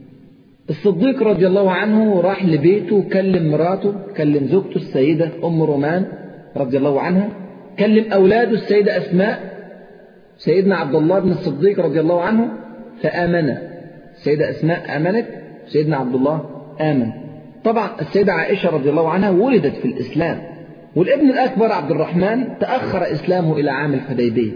الصديق رضي الله عنه راح لبيته وكلم مراته كلم زوجته السيدة أم رومان رضي الله عنها كلم أولاده السيدة أسماء سيدنا عبد الله بن الصديق رضي الله عنه فآمن السيدة أسماء آمنت سيدنا عبد الله آمن طبعا السيدة عائشة رضي الله عنها ولدت في الإسلام والابن الأكبر عبد الرحمن تأخر إسلامه إلى عام الحديبية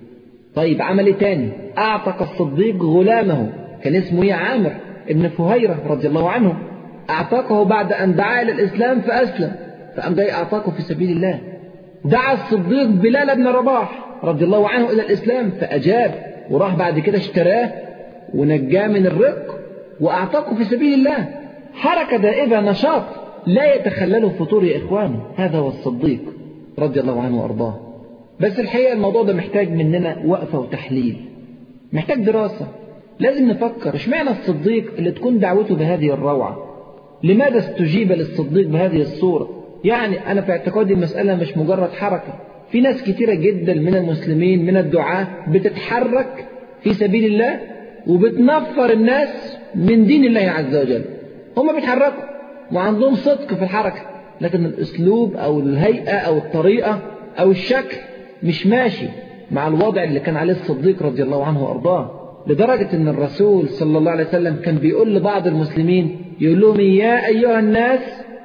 طيب عمل ايه تاني أعتق الصديق غلامه كان اسمه ايه عامر ابن فهيرة رضي الله عنه أعتقه بعد أن دعا إلى الإسلام فأسلم فقام جاي أعتقه في سبيل الله دعا الصديق بلال بن رباح رضي الله عنه إلى الإسلام فأجاب وراح بعد كده اشتراه ونجاه من الرق وأعتقه في سبيل الله حركة دائبة نشاط لا يتخلله الفطور يا إخواني هذا هو الصديق رضي الله عنه وأرضاه بس الحقيقة الموضوع ده محتاج مننا وقفة وتحليل محتاج دراسة لازم نفكر اشمعنى الصديق اللي تكون دعوته بهذه الروعة لماذا استجيب للصديق بهذه الصورة يعني أنا في اعتقادي المسألة مش مجرد حركة في ناس كتيرة جدا من المسلمين من الدعاة بتتحرك في سبيل الله وبتنفر الناس من دين الله عز وجل هم بيتحركوا وعندهم صدق في الحركة لكن الأسلوب أو الهيئة أو الطريقة أو الشكل مش ماشي مع الوضع اللي كان عليه الصديق رضي الله عنه وأرضاه لدرجة أن الرسول صلى الله عليه وسلم كان بيقول لبعض المسلمين يقول لهم يا أيها الناس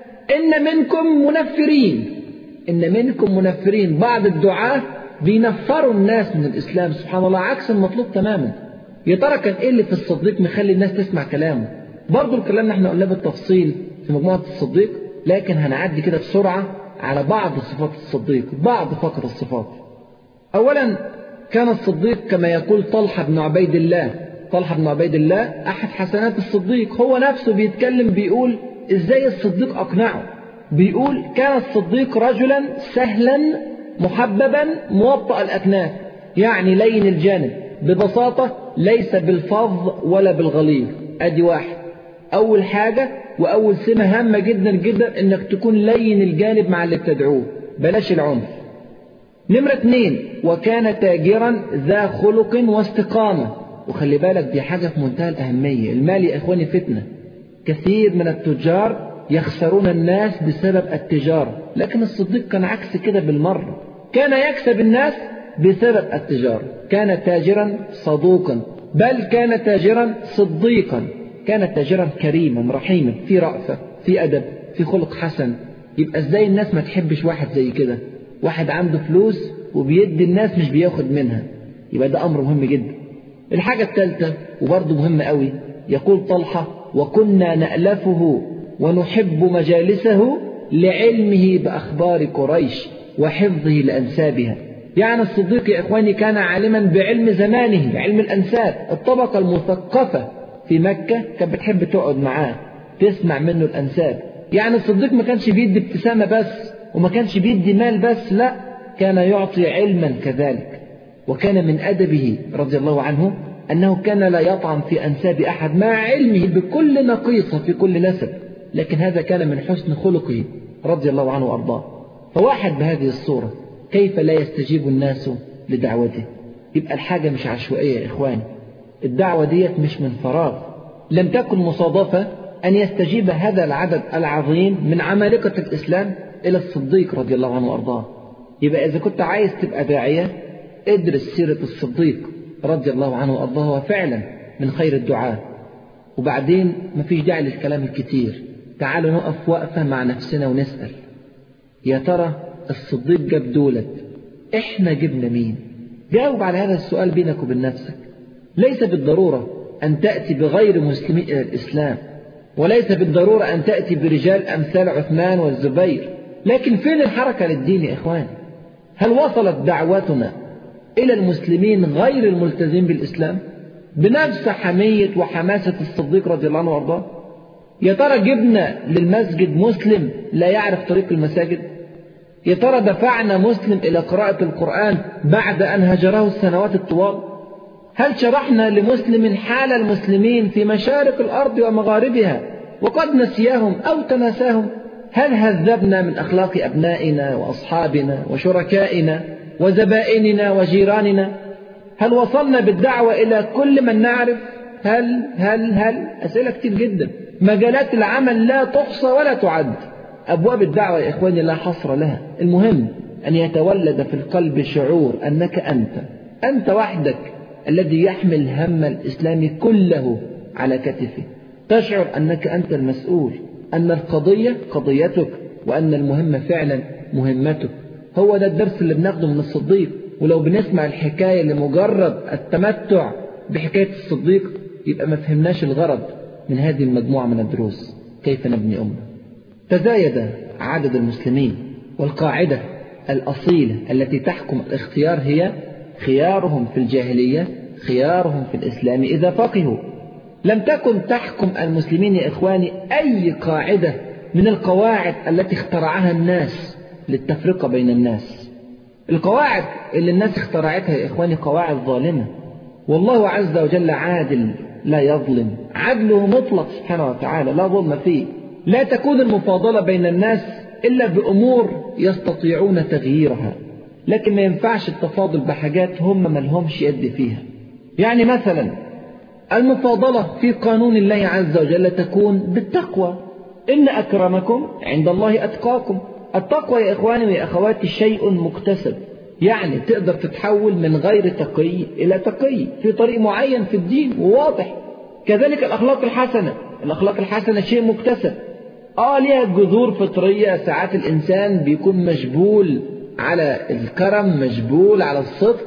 إن منكم منفرين إن منكم منفرين بعض الدعاة بينفروا الناس من الإسلام سبحان الله عكس المطلوب تماما يا ترى كان إيه اللي في الصديق مخلي الناس تسمع كلامه برضه الكلام اللي احنا قلناه بالتفصيل في مجموعة الصديق لكن هنعدي كده بسرعة على بعض صفات الصديق بعض فقط الصفات أولا كان الصديق كما يقول طلحة بن عبيد الله طلحة بن عبيد الله أحد حسنات الصديق هو نفسه بيتكلم بيقول إزاي الصديق أقنعه بيقول كان الصديق رجلا سهلا محببا موطأ الأكناف يعني لين الجانب ببساطة ليس بالفظ ولا بالغليظ أدي واحد أول حاجة وأول سمة هامة جدا جدا إنك تكون لين الجانب مع اللي بتدعوه بلاش العنف نمرة اثنين وكان تاجرا ذا خلق واستقامة وخلي بالك دي حاجة في منتهى الأهمية المال يا إخواني فتنة كثير من التجار يخسرون الناس بسبب التجارة لكن الصديق كان عكس كده بالمرة كان يكسب الناس بسبب التجارة كان تاجرا صدوقا بل كان تاجرا صديقا كان تاجرا كريما رحيما في رأفة في أدب في خلق حسن يبقى ازاي الناس ما تحبش واحد زي كده واحد عنده فلوس وبيدي الناس مش بياخد منها يبقى ده أمر مهم جدا الحاجة الثالثة وبرضه مهمة قوي يقول طلحة وكنا نألفه ونحب مجالسه لعلمه بأخبار قريش وحفظه لأنسابها يعني الصديق يا إخواني كان عالما بعلم زمانه علم الأنساب الطبقة المثقفة في مكة كانت بتحب تقعد معاه تسمع منه الأنساب يعني الصديق ما كانش بيدي ابتسامة بس وما كانش بيدي مال بس لا كان يعطي علما كذلك وكان من أدبه رضي الله عنه أنه كان لا يطعن في أنساب أحد مع علمه بكل نقيصة في كل نسب لكن هذا كان من حسن خلقه رضي الله عنه وأرضاه فواحد بهذه الصورة كيف لا يستجيب الناس لدعوته يبقى الحاجة مش عشوائية يا إخواني الدعوة ديت مش من فراغ لم تكن مصادفة أن يستجيب هذا العدد العظيم من عمالقة الإسلام إلى الصديق رضي الله عنه وأرضاه يبقى إذا كنت عايز تبقى داعية ادرس سيرة الصديق رضي الله عنه وأرضاه وفعلا من خير الدعاء وبعدين مفيش داعي للكلام الكتير تعالوا نقف وقفة مع نفسنا ونسأل يا ترى الصديق جاب دولت احنا جبنا مين جاوب على هذا السؤال بينك وبين نفسك ليس بالضرورة أن تأتي بغير مسلمين إلى الإسلام وليس بالضرورة أن تأتي برجال أمثال عثمان والزبير لكن فين الحركة للدين يا إخوان هل وصلت دعوتنا إلى المسلمين غير الملتزمين بالإسلام بنفس حمية وحماسة الصديق رضي الله عنه وارضاه يا ترى جبنا للمسجد مسلم لا يعرف طريق المساجد يا ترى دفعنا مسلم إلى قراءة القرآن بعد أن هجره السنوات الطوال هل شرحنا لمسلم حال المسلمين في مشارق الأرض ومغاربها وقد نسياهم أو تناساهم هل هذبنا من أخلاق أبنائنا وأصحابنا وشركائنا وزبائننا وجيراننا هل وصلنا بالدعوة إلى كل من نعرف هل هل هل أسئلة كتير جدا مجالات العمل لا تحصى ولا تعد أبواب الدعوة يا إخواني لا حصر لها المهم أن يتولد في القلب شعور أنك أنت أنت وحدك الذي يحمل هم الإسلام كله على كتفه تشعر أنك أنت المسؤول أن القضية قضيتك وأن المهمة فعلا مهمتك هو ده الدرس اللي بناخده من الصديق ولو بنسمع الحكاية لمجرد التمتع بحكاية الصديق يبقى ما فهمناش الغرض من هذه المجموعة من الدروس كيف نبني أمة تزايد عدد المسلمين والقاعدة الأصيلة التي تحكم الاختيار هي خيارهم في الجاهلية خيارهم في الإسلام إذا فقهوا لم تكن تحكم المسلمين يا إخواني أي قاعدة من القواعد التي اخترعها الناس للتفرقة بين الناس القواعد اللي الناس اخترعتها يا إخواني قواعد ظالمة والله عز وجل عادل لا يظلم عدله مطلق سبحانه وتعالى لا ظلم فيه لا تكون المفاضلة بين الناس إلا بأمور يستطيعون تغييرها لكن ما ينفعش التفاضل بحاجات هم ما لهمش يد فيها يعني مثلا المفاضلة في قانون الله عز وجل تكون بالتقوى إن أكرمكم عند الله أتقاكم التقوى يا إخواني ويا أخواتي شيء مكتسب يعني تقدر تتحول من غير تقي إلى تقي في طريق معين في الدين وواضح كذلك الأخلاق الحسنة الأخلاق الحسنة شيء مكتسب آه ليها جذور فطرية ساعات الإنسان بيكون مجبول على الكرم مجبول على الصدق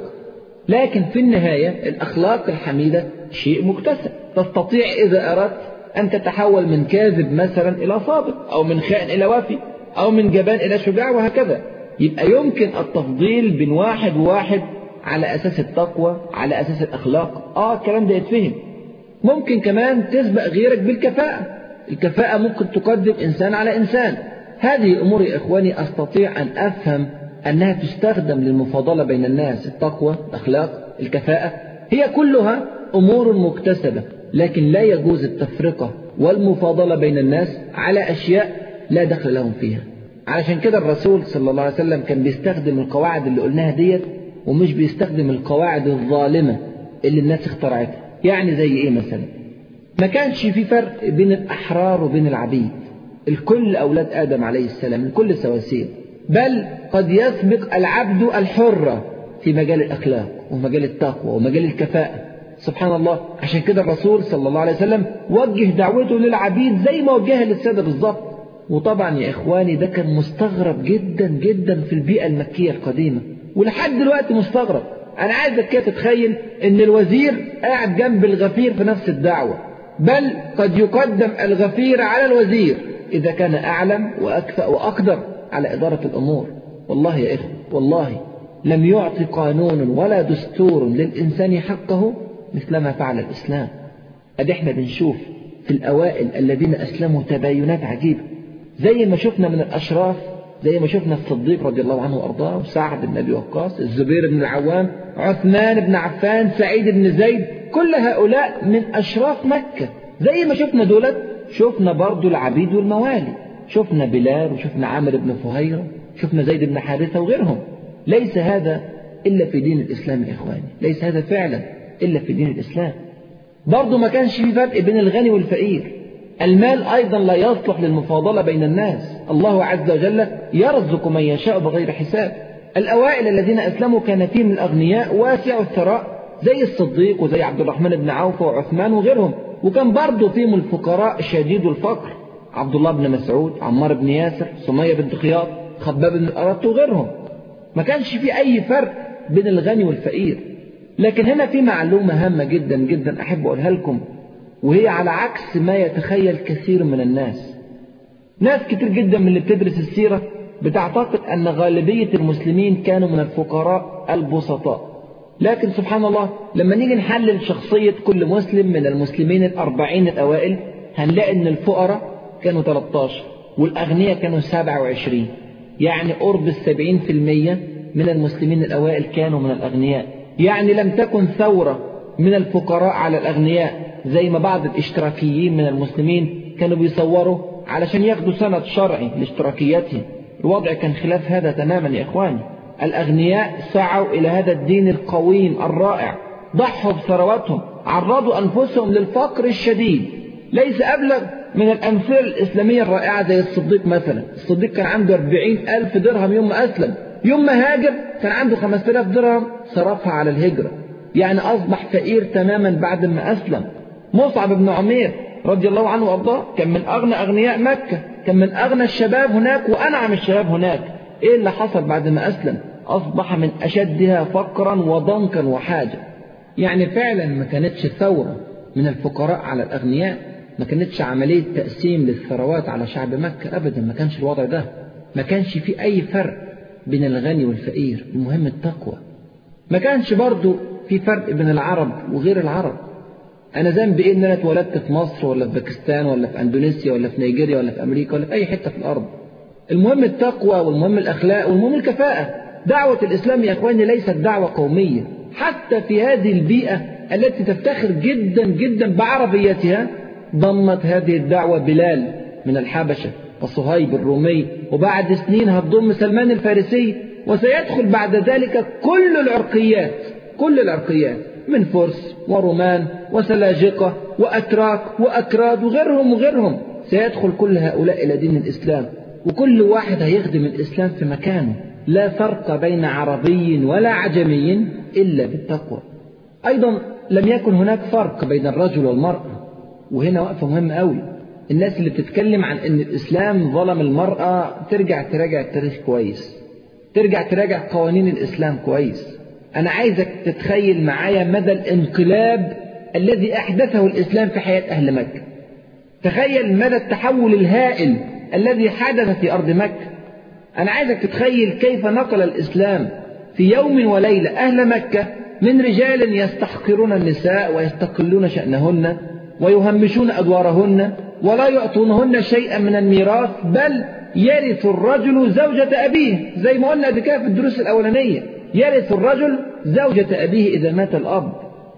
لكن في النهاية الأخلاق الحميدة شيء مكتسب تستطيع إذا أردت أن تتحول من كاذب مثلا إلى صادق أو من خائن إلى وافي أو من جبان إلى شجاع وهكذا يبقى يمكن التفضيل بين واحد وواحد على أساس التقوى على أساس الأخلاق آه الكلام ده يتفهم ممكن كمان تسبق غيرك بالكفاءة الكفاءة ممكن تقدم إنسان على إنسان هذه أمور يا إخواني أستطيع أن أفهم أنها تستخدم للمفاضلة بين الناس التقوى الأخلاق الكفاءة هي كلها أمور مكتسبة لكن لا يجوز التفرقة والمفاضلة بين الناس على أشياء لا دخل لهم فيها علشان كده الرسول صلى الله عليه وسلم كان بيستخدم القواعد اللي قلناها ديت ومش بيستخدم القواعد الظالمة اللي الناس اخترعتها يعني زي ايه مثلا ما كانش في فرق بين الأحرار وبين العبيد الكل أولاد آدم عليه السلام الكل سواسية بل قد يسبق العبد الحرة في مجال الأخلاق ومجال التقوى ومجال الكفاءة سبحان الله عشان كده الرسول صلى الله عليه وسلم وجه دعوته للعبيد زي ما وجهها للسادة بالظبط وطبعا يا إخواني ده كان مستغرب جدا جدا في البيئة المكية القديمة ولحد دلوقتي مستغرب أنا عايزك كده تتخيل إن الوزير قاعد جنب الغفير في نفس الدعوة بل قد يقدم الغفير على الوزير إذا كان أعلم وأكفأ وأقدر على إدارة الأمور والله يا إخوة والله لم يعطي قانون ولا دستور للإنسان حقه مثلما فعل الإسلام أدي احنا بنشوف في الأوائل الذين أسلموا تباينات عجيبة زي ما شفنا من الأشراف زي ما شفنا الصديق رضي الله عنه وأرضاه وسعد بن أبي وقاص الزبير بن العوام عثمان بن عفان سعيد بن زيد كل هؤلاء من أشراف مكة زي ما شفنا دولت شفنا برضو العبيد والموالي شفنا بلال وشفنا عامر بن فهيرة شفنا زيد بن حارثة وغيرهم ليس هذا إلا في دين الإسلام يا إخواني ليس هذا فعلا إلا في دين الإسلام برضو ما كانش في فرق بين الغني والفقير المال أيضا لا يصلح للمفاضلة بين الناس الله عز وجل يرزق من يشاء بغير حساب الأوائل الذين أسلموا كان فيهم الأغنياء واسع الثراء زي الصديق وزي عبد الرحمن بن عوف وعثمان وغيرهم وكان برضه فيهم الفقراء شديد الفقر عبد الله بن مسعود عمار بن ياسر سمية بنت خياط خباب بن الأرط وغيرهم ما كانش في أي فرق بين الغني والفقير لكن هنا في معلومة هامة جدا جدا أحب أقولها لكم وهي على عكس ما يتخيل كثير من الناس ناس كتير جدا من اللي بتدرس السيرة بتعتقد أن غالبية المسلمين كانوا من الفقراء البسطاء لكن سبحان الله لما نيجي نحلل شخصية كل مسلم من المسلمين الأربعين الأوائل هنلاقي أن الفقراء كانوا 13 والأغنياء كانوا 27 يعني قرب السبعين في المية من المسلمين الأوائل كانوا من الأغنياء يعني لم تكن ثورة من الفقراء على الأغنياء زي ما بعض الاشتراكيين من المسلمين كانوا بيصوروا علشان ياخدوا سند شرعي لاشتراكياتهم الوضع كان خلاف هذا تماما يا إخواني الأغنياء سعوا إلى هذا الدين القويم الرائع ضحوا بثرواتهم عرضوا أنفسهم للفقر الشديد ليس أبلغ من الأمثلة الإسلامية الرائعة زي الصديق مثلا الصديق كان عنده 40 ألف درهم يوم ما أسلم يوم ما هاجر كان عنده 5000 درهم صرفها على الهجرة يعني أصبح فقير تماما بعد ما أسلم مصعب بن عمير رضي الله عنه وأرضاه كان من أغنى أغنياء مكة كان من أغنى الشباب هناك وأنعم الشباب هناك إيه اللي حصل بعد ما أسلم أصبح من أشدها فقرا وضنكا وحاجة يعني فعلا ما كانتش ثورة من الفقراء على الأغنياء ما كانتش عملية تقسيم للثروات على شعب مكة أبدا ما كانش الوضع ده ما كانش في أي فرق بين الغني والفقير المهم التقوى ما كانش برضو في فرق بين العرب وغير العرب أنا ذنبي إيه إن أنا اتولدت في مصر ولا في باكستان ولا في أندونيسيا ولا في نيجيريا ولا في أمريكا ولا في أي حتة في الأرض المهم التقوى والمهم الأخلاق والمهم الكفاءة دعوة الإسلام يا إخواني ليست دعوة قومية حتى في هذه البيئة التي تفتخر جدا جدا بعربيتها ضمت هذه الدعوة بلال من الحبشة وصهيب الرومي وبعد سنين هتضم سلمان الفارسي وسيدخل بعد ذلك كل العرقيات كل العرقيات من فرس ورومان وسلاجقة وأتراك وأكراد وغيرهم وغيرهم سيدخل كل هؤلاء إلى دين الإسلام وكل واحد هيخدم الإسلام في مكانه لا فرق بين عربي ولا عجمي إلا بالتقوى أيضا لم يكن هناك فرق بين الرجل والمرأة وهنا وقفة مهمة قوي الناس اللي بتتكلم عن ان الاسلام ظلم المرأة ترجع تراجع التاريخ كويس ترجع تراجع قوانين الاسلام كويس انا عايزك تتخيل معايا مدى الانقلاب الذي احدثه الاسلام في حياة اهل مكة تخيل مدى التحول الهائل الذي حدث في ارض مكة انا عايزك تتخيل كيف نقل الاسلام في يوم وليلة اهل مكة من رجال يستحقرون النساء ويستقلون شأنهن ويهمشون أدوارهن ولا يعطونهن شيئا من الميراث بل يرث الرجل زوجة أبيه زي ما قلنا قبل كده في الدروس الأولانية يرث الرجل زوجة أبيه إذا مات الأب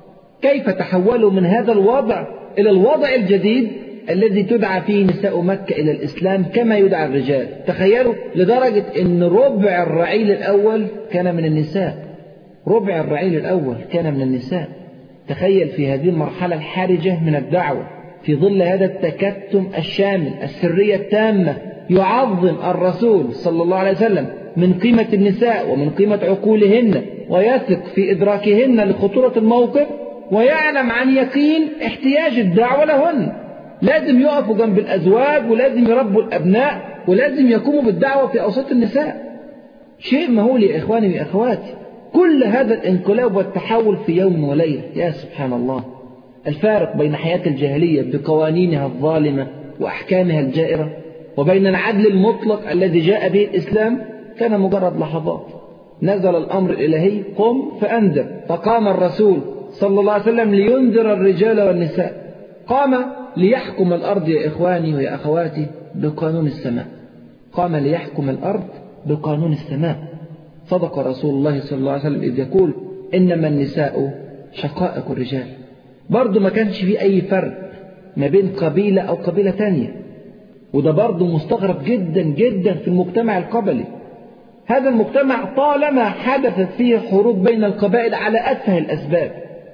كيف تحولوا من هذا الوضع إلى الوضع الجديد الذي تدعى فيه نساء مكة إلى الإسلام كما يدعى الرجال تخيلوا لدرجة أن ربع الرعيل الأول كان من النساء ربع الرعيل الأول كان من النساء تخيل في هذه المرحلة الحرجة من الدعوة في ظل هذا التكتم الشامل السرية التامة يعظم الرسول صلى الله عليه وسلم من قيمة النساء ومن قيمة عقولهن ويثق في إدراكهن لخطورة الموقف ويعلم عن يقين احتياج الدعوة لهن لازم يقفوا جنب الأزواج ولازم يربوا الأبناء ولازم يقوموا بالدعوة في أوساط النساء شيء مهول يا إخواني وأخواتي كل هذا الانقلاب والتحول في يوم وليلة يا سبحان الله الفارق بين حياة الجاهلية بقوانينها الظالمة وأحكامها الجائرة وبين العدل المطلق الذي جاء به الإسلام كان مجرد لحظات نزل الأمر الإلهي قم فأنذر فقام الرسول صلى الله عليه وسلم لينذر الرجال والنساء قام ليحكم الأرض يا إخواني ويا أخواتي بقانون السماء قام ليحكم الأرض بقانون السماء صدق رسول الله صلى الله عليه وسلم إذ يقول إنما النساء شقائق الرجال برضه ما كانش في أي فرق ما بين قبيلة أو قبيلة تانية وده برضه مستغرب جدا جدا في المجتمع القبلي هذا المجتمع طالما حدثت فيه حروب بين القبائل على أتفه الأسباب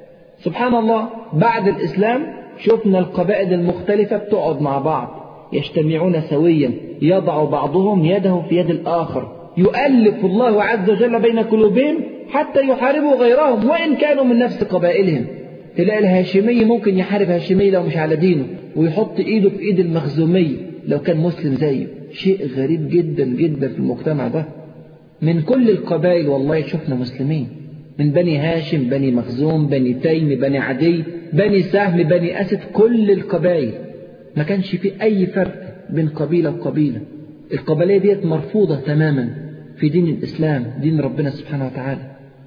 سبحان الله بعد الإسلام شفنا القبائل المختلفة بتقعد مع بعض يجتمعون سويا يضع بعضهم يده في يد الآخر يؤلف الله عز وجل بين قلوبهم حتى يحاربوا غيرهم وإن كانوا من نفس قبائلهم تلاقي الهاشمي ممكن يحارب هاشمي لو مش على دينه ويحط ايده في ايد المخزومي لو كان مسلم زيه شيء غريب جدا جدا في المجتمع ده من كل القبائل والله شفنا مسلمين من بني هاشم بني مخزوم بني تيم بني عدي بني سهم بني أسد كل القبائل ما كانش في أي فرق بين قبيلة وقبيلة القبلية ديت مرفوضة تماما في دين الإسلام دين ربنا سبحانه وتعالى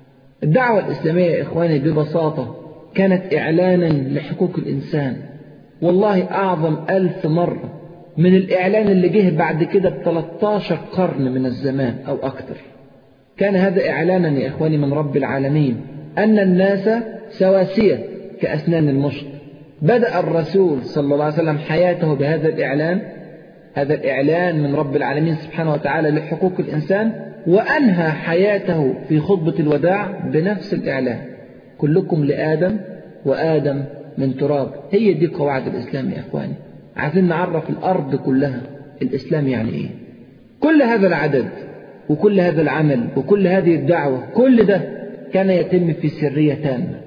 الدعوة الإسلامية يا إخواني ببساطة كانت إعلانا لحقوق الإنسان والله أعظم ألف مرة من الإعلان اللي جه بعد كده ب 13 قرن من الزمان أو أكثر كان هذا إعلانا يا إخواني من رب العالمين أن الناس سواسية كأسنان المشط بدأ الرسول صلى الله عليه وسلم حياته بهذا الإعلان هذا الإعلان من رب العالمين سبحانه وتعالى لحقوق الإنسان وأنهى حياته في خطبة الوداع بنفس الإعلان كلكم لآدم وآدم من تراب هي دي قواعد الإسلام يا إخواني عايزين نعرف الأرض كلها الإسلام يعني إيه كل هذا العدد وكل هذا العمل وكل هذه الدعوة كل ده كان يتم في سرية تامة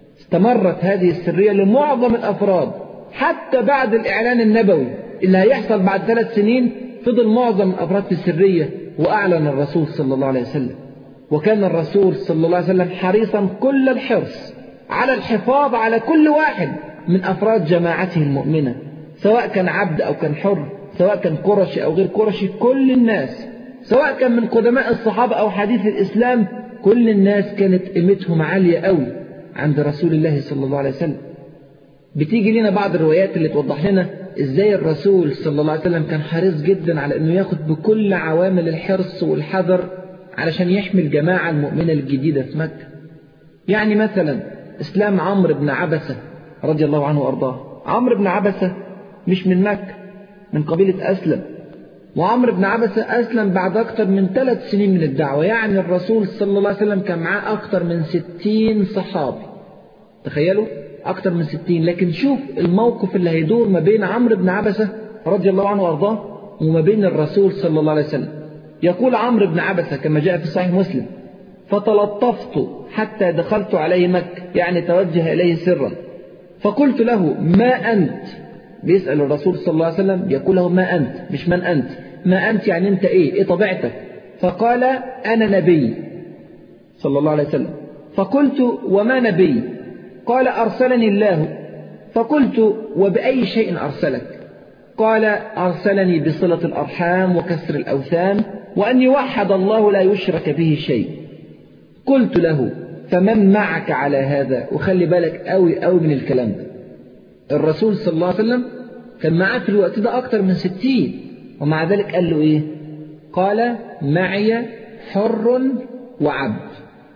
استمرت هذه السرية لمعظم الأفراد حتى بعد الإعلان النبوي اللي هيحصل بعد ثلاث سنين فضل معظم الأفراد في السرية وأعلن الرسول صلى الله عليه وسلم وكان الرسول صلى الله عليه وسلم حريصا كل الحرص على الحفاظ على كل واحد من أفراد جماعته المؤمنة سواء كان عبد أو كان حر سواء كان قرشي أو غير قرشي كل الناس سواء كان من قدماء الصحابة أو حديث الإسلام كل الناس كانت قيمتهم عالية قوي عند رسول الله صلى الله عليه وسلم بتيجي لنا بعض الروايات اللي توضح لنا ازاي الرسول صلى الله عليه وسلم كان حريص جدا على انه ياخد بكل عوامل الحرص والحذر علشان يحمي الجماعة المؤمنة الجديدة في مكة يعني مثلا إسلام عمرو بن عبسة رضي الله عنه وأرضاه عمرو بن عبسة مش من مكة من قبيلة أسلم وعمرو بن عبسة أسلم بعد أكثر من ثلاث سنين من الدعوة يعني الرسول صلى الله عليه وسلم كان معاه أكثر من ستين صحابي تخيلوا أكثر من ستين لكن شوف الموقف اللي هيدور ما بين عمرو بن عبسة رضي الله عنه وأرضاه وما بين الرسول صلى الله عليه وسلم يقول عمرو بن عبسة كما جاء في صحيح مسلم فتلطفت حتى دخلت عليه مكة يعني توجه إليه سرا فقلت له ما أنت بيسأل الرسول صلى الله عليه وسلم يقول له ما أنت مش من أنت ما أنت يعني أنت إيه إيه طبيعتك فقال أنا نبي صلى الله عليه وسلم فقلت وما نبي قال أرسلني الله فقلت وبأي شيء أرسلك قال أرسلني بصلة الأرحام وكسر الأوثان وأن يوحد الله لا يشرك به شيء قلت له فمن معك على هذا وخلي بالك قوي قوي من الكلام ده الرسول صلى الله عليه وسلم كان معاه في الوقت ده أكتر من ستين ومع ذلك قال له إيه قال معي حر وعبد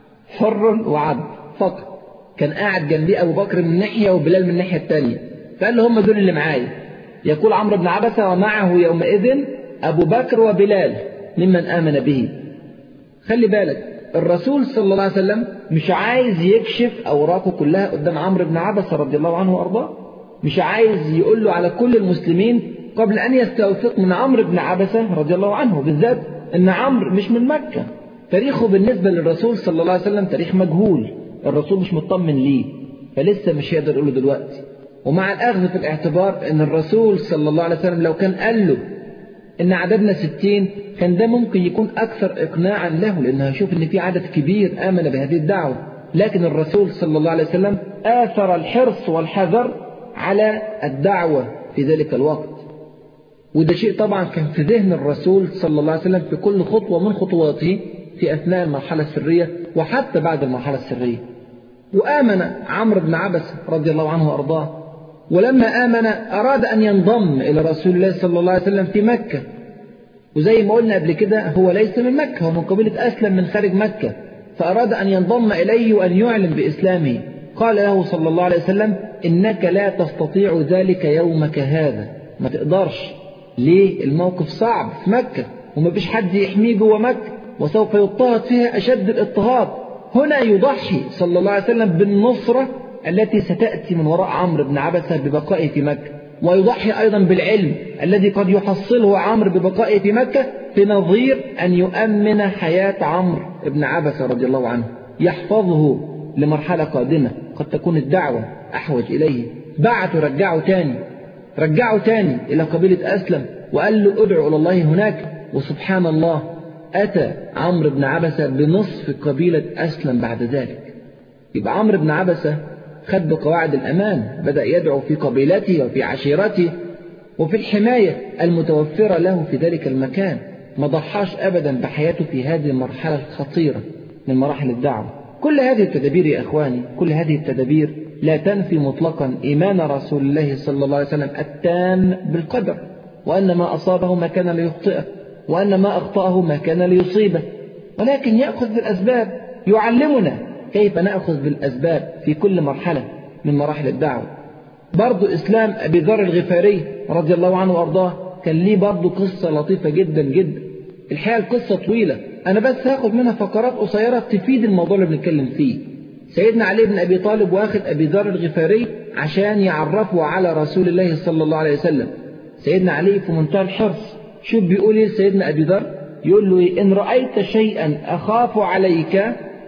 حر وعبد فقط كان قاعد جنبي أبو بكر من ناحية وبلال من الناحية الثانية فقال له هم دول اللي معايا يقول عمرو بن عبسة ومعه يومئذ أبو بكر وبلال ممن آمن به خلي بالك الرسول صلى الله عليه وسلم مش عايز يكشف أوراقه كلها قدام عمرو بن عبسة رضي الله عنه وأرضاه مش عايز يقول له على كل المسلمين قبل أن يستوثق من عمرو بن عبسة رضي الله عنه بالذات أن عمرو مش من مكة تاريخه بالنسبة للرسول صلى الله عليه وسلم تاريخ مجهول الرسول مش مطمن ليه فلسه مش يقدر يقوله دلوقتي ومع الأخذ في الاعتبار أن الرسول صلى الله عليه وسلم لو كان قال له إن عددنا ستين كان ده ممكن يكون أكثر إقناعا له لأنه هيشوف إن في عدد كبير آمن بهذه الدعوة لكن الرسول صلى الله عليه وسلم آثر الحرص والحذر على الدعوة في ذلك الوقت وده شيء طبعا كان في ذهن الرسول صلى الله عليه وسلم في كل خطوة من خطواته في أثناء المرحلة السرية وحتى بعد المرحلة السرية وآمن عمرو بن عبس رضي الله عنه وأرضاه ولما آمن أراد أن ينضم إلى رسول الله صلى الله عليه وسلم في مكة وزي ما قلنا قبل كده هو ليس من مكة هو من قبيلة أسلم من خارج مكة فأراد أن ينضم إليه وأن يعلن بإسلامه قال له صلى الله عليه وسلم إنك لا تستطيع ذلك يومك هذا ما تقدرش ليه الموقف صعب في مكة وما فيش حد يحميه جوه مكة وسوف يضطهد فيها أشد الاضطهاد هنا يضحي صلى الله عليه وسلم بالنصرة التي ستأتي من وراء عمرو بن عبسة ببقائه في مكة ويضحي أيضا بالعلم الذي قد يحصله عمرو ببقائه في مكة في نظير أن يؤمن حياة عمرو بن عبسة رضي الله عنه يحفظه لمرحلة قادمة قد تكون الدعوة أحوج إليه بعته رجعه تاني رجعه تاني إلى قبيلة أسلم وقال له ادعو إلى الله هناك وسبحان الله أتى عمرو بن عبسة بنصف قبيلة أسلم بعد ذلك يبقى عمرو بن عبسة خد بقواعد الأمان بدأ يدعو في قبيلته وفي عشيرته وفي الحماية المتوفرة له في ذلك المكان ما ضحاش أبدا بحياته في هذه المرحلة الخطيرة من مراحل الدعوة كل هذه التدابير يا إخواني كل هذه التدابير لا تنفي مطلقا إيمان رسول الله صلى الله عليه وسلم التام بالقدر وأن ما أصابه ما كان ليخطئه وأن ما أخطأه ما كان ليصيبه ولكن يأخذ بالأسباب يعلمنا كيف نأخذ بالأسباب في كل مرحلة من مراحل الدعوة برضو إسلام أبي ذر الغفاري رضي الله عنه وأرضاه كان ليه برضو قصة لطيفة جدا جدا الحقيقة القصة طويلة أنا بس هاخد منها فقرات قصيرة تفيد الموضوع اللي بنتكلم فيه سيدنا علي بن أبي طالب واخد أبي ذر الغفاري عشان يعرفه على رسول الله صلى الله عليه وسلم سيدنا علي في منتهى الحرص شوف بيقول ايه سيدنا أبي ذر يقول له إيه إن رأيت شيئا أخاف عليك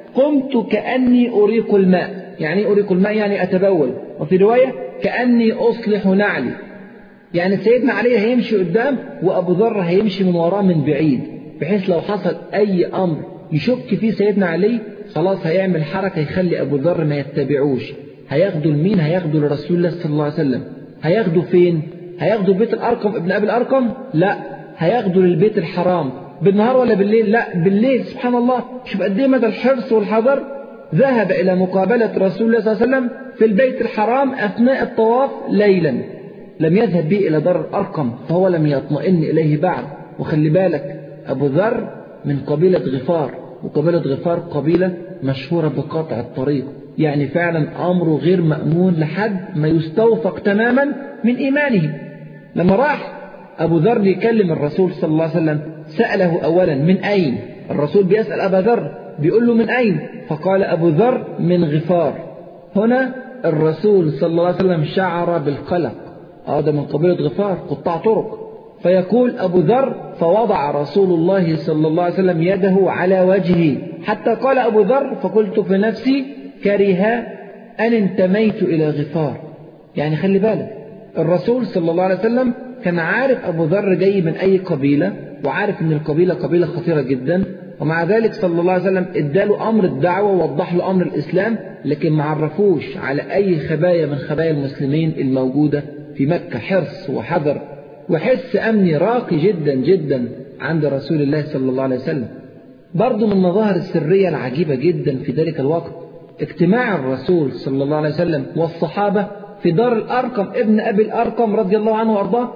قمت كأني أريق الماء يعني أريق الماء يعني أتبول وفي رواية كأني أصلح نعلي يعني سيدنا علي هيمشي قدام وأبو ذر هيمشي من وراه من بعيد بحيث لو حصل أي أمر يشك فيه سيدنا علي خلاص هيعمل حركة يخلي أبو ذر ما يتبعوش هياخدوا لمين هياخدوا لرسول الله صلى الله عليه وسلم هياخدوا فين هياخدوا بيت الأرقم ابن أبي الأرقم لا هياخدوا للبيت الحرام بالنهار ولا بالليل لا بالليل سبحان الله شوف قد ايه مدى الحرص والحذر ذهب إلى مقابلة رسول الله صلى الله عليه وسلم في البيت الحرام أثناء الطواف ليلا لم يذهب به إلى دار الأرقم فهو لم يطمئن إليه بعد وخلي بالك أبو ذر من قبيلة غفار وقبيلة غفار قبيلة مشهورة بقطع الطريق يعني فعلا أمره غير مأمون لحد ما يستوثق تماما من إيمانه لما راح أبو ذر يكلم الرسول صلى الله عليه وسلم سأله أولا من أين الرسول بيسأل أبا ذر بيقول له من أين فقال أبو ذر من غفار هنا الرسول صلى الله عليه وسلم شعر بالقلق هذا من قبيلة غفار قطاع طرق فيقول أبو ذر فوضع رسول الله صلى الله عليه وسلم يده على وجهه حتى قال أبو ذر فقلت في نفسي كره أن انتميت إلى غفار يعني خلي بالك الرسول صلى الله عليه وسلم كان عارف أبو ذر جاي من أي قبيلة وعارف أن القبيلة قبيلة خطيرة جدا ومع ذلك صلى الله عليه وسلم اداله أمر الدعوة ووضح له أمر الإسلام لكن ما عرفوش على أي خبايا من خبايا المسلمين الموجودة في مكة حرص وحذر وحس أمني راقي جدا جدا عند رسول الله صلى الله عليه وسلم برضو من المظاهر السرية العجيبة جدا في ذلك الوقت اجتماع الرسول صلى الله عليه وسلم والصحابة في دار الأرقم ابن أبي الأرقم رضي الله عنه وأرضاه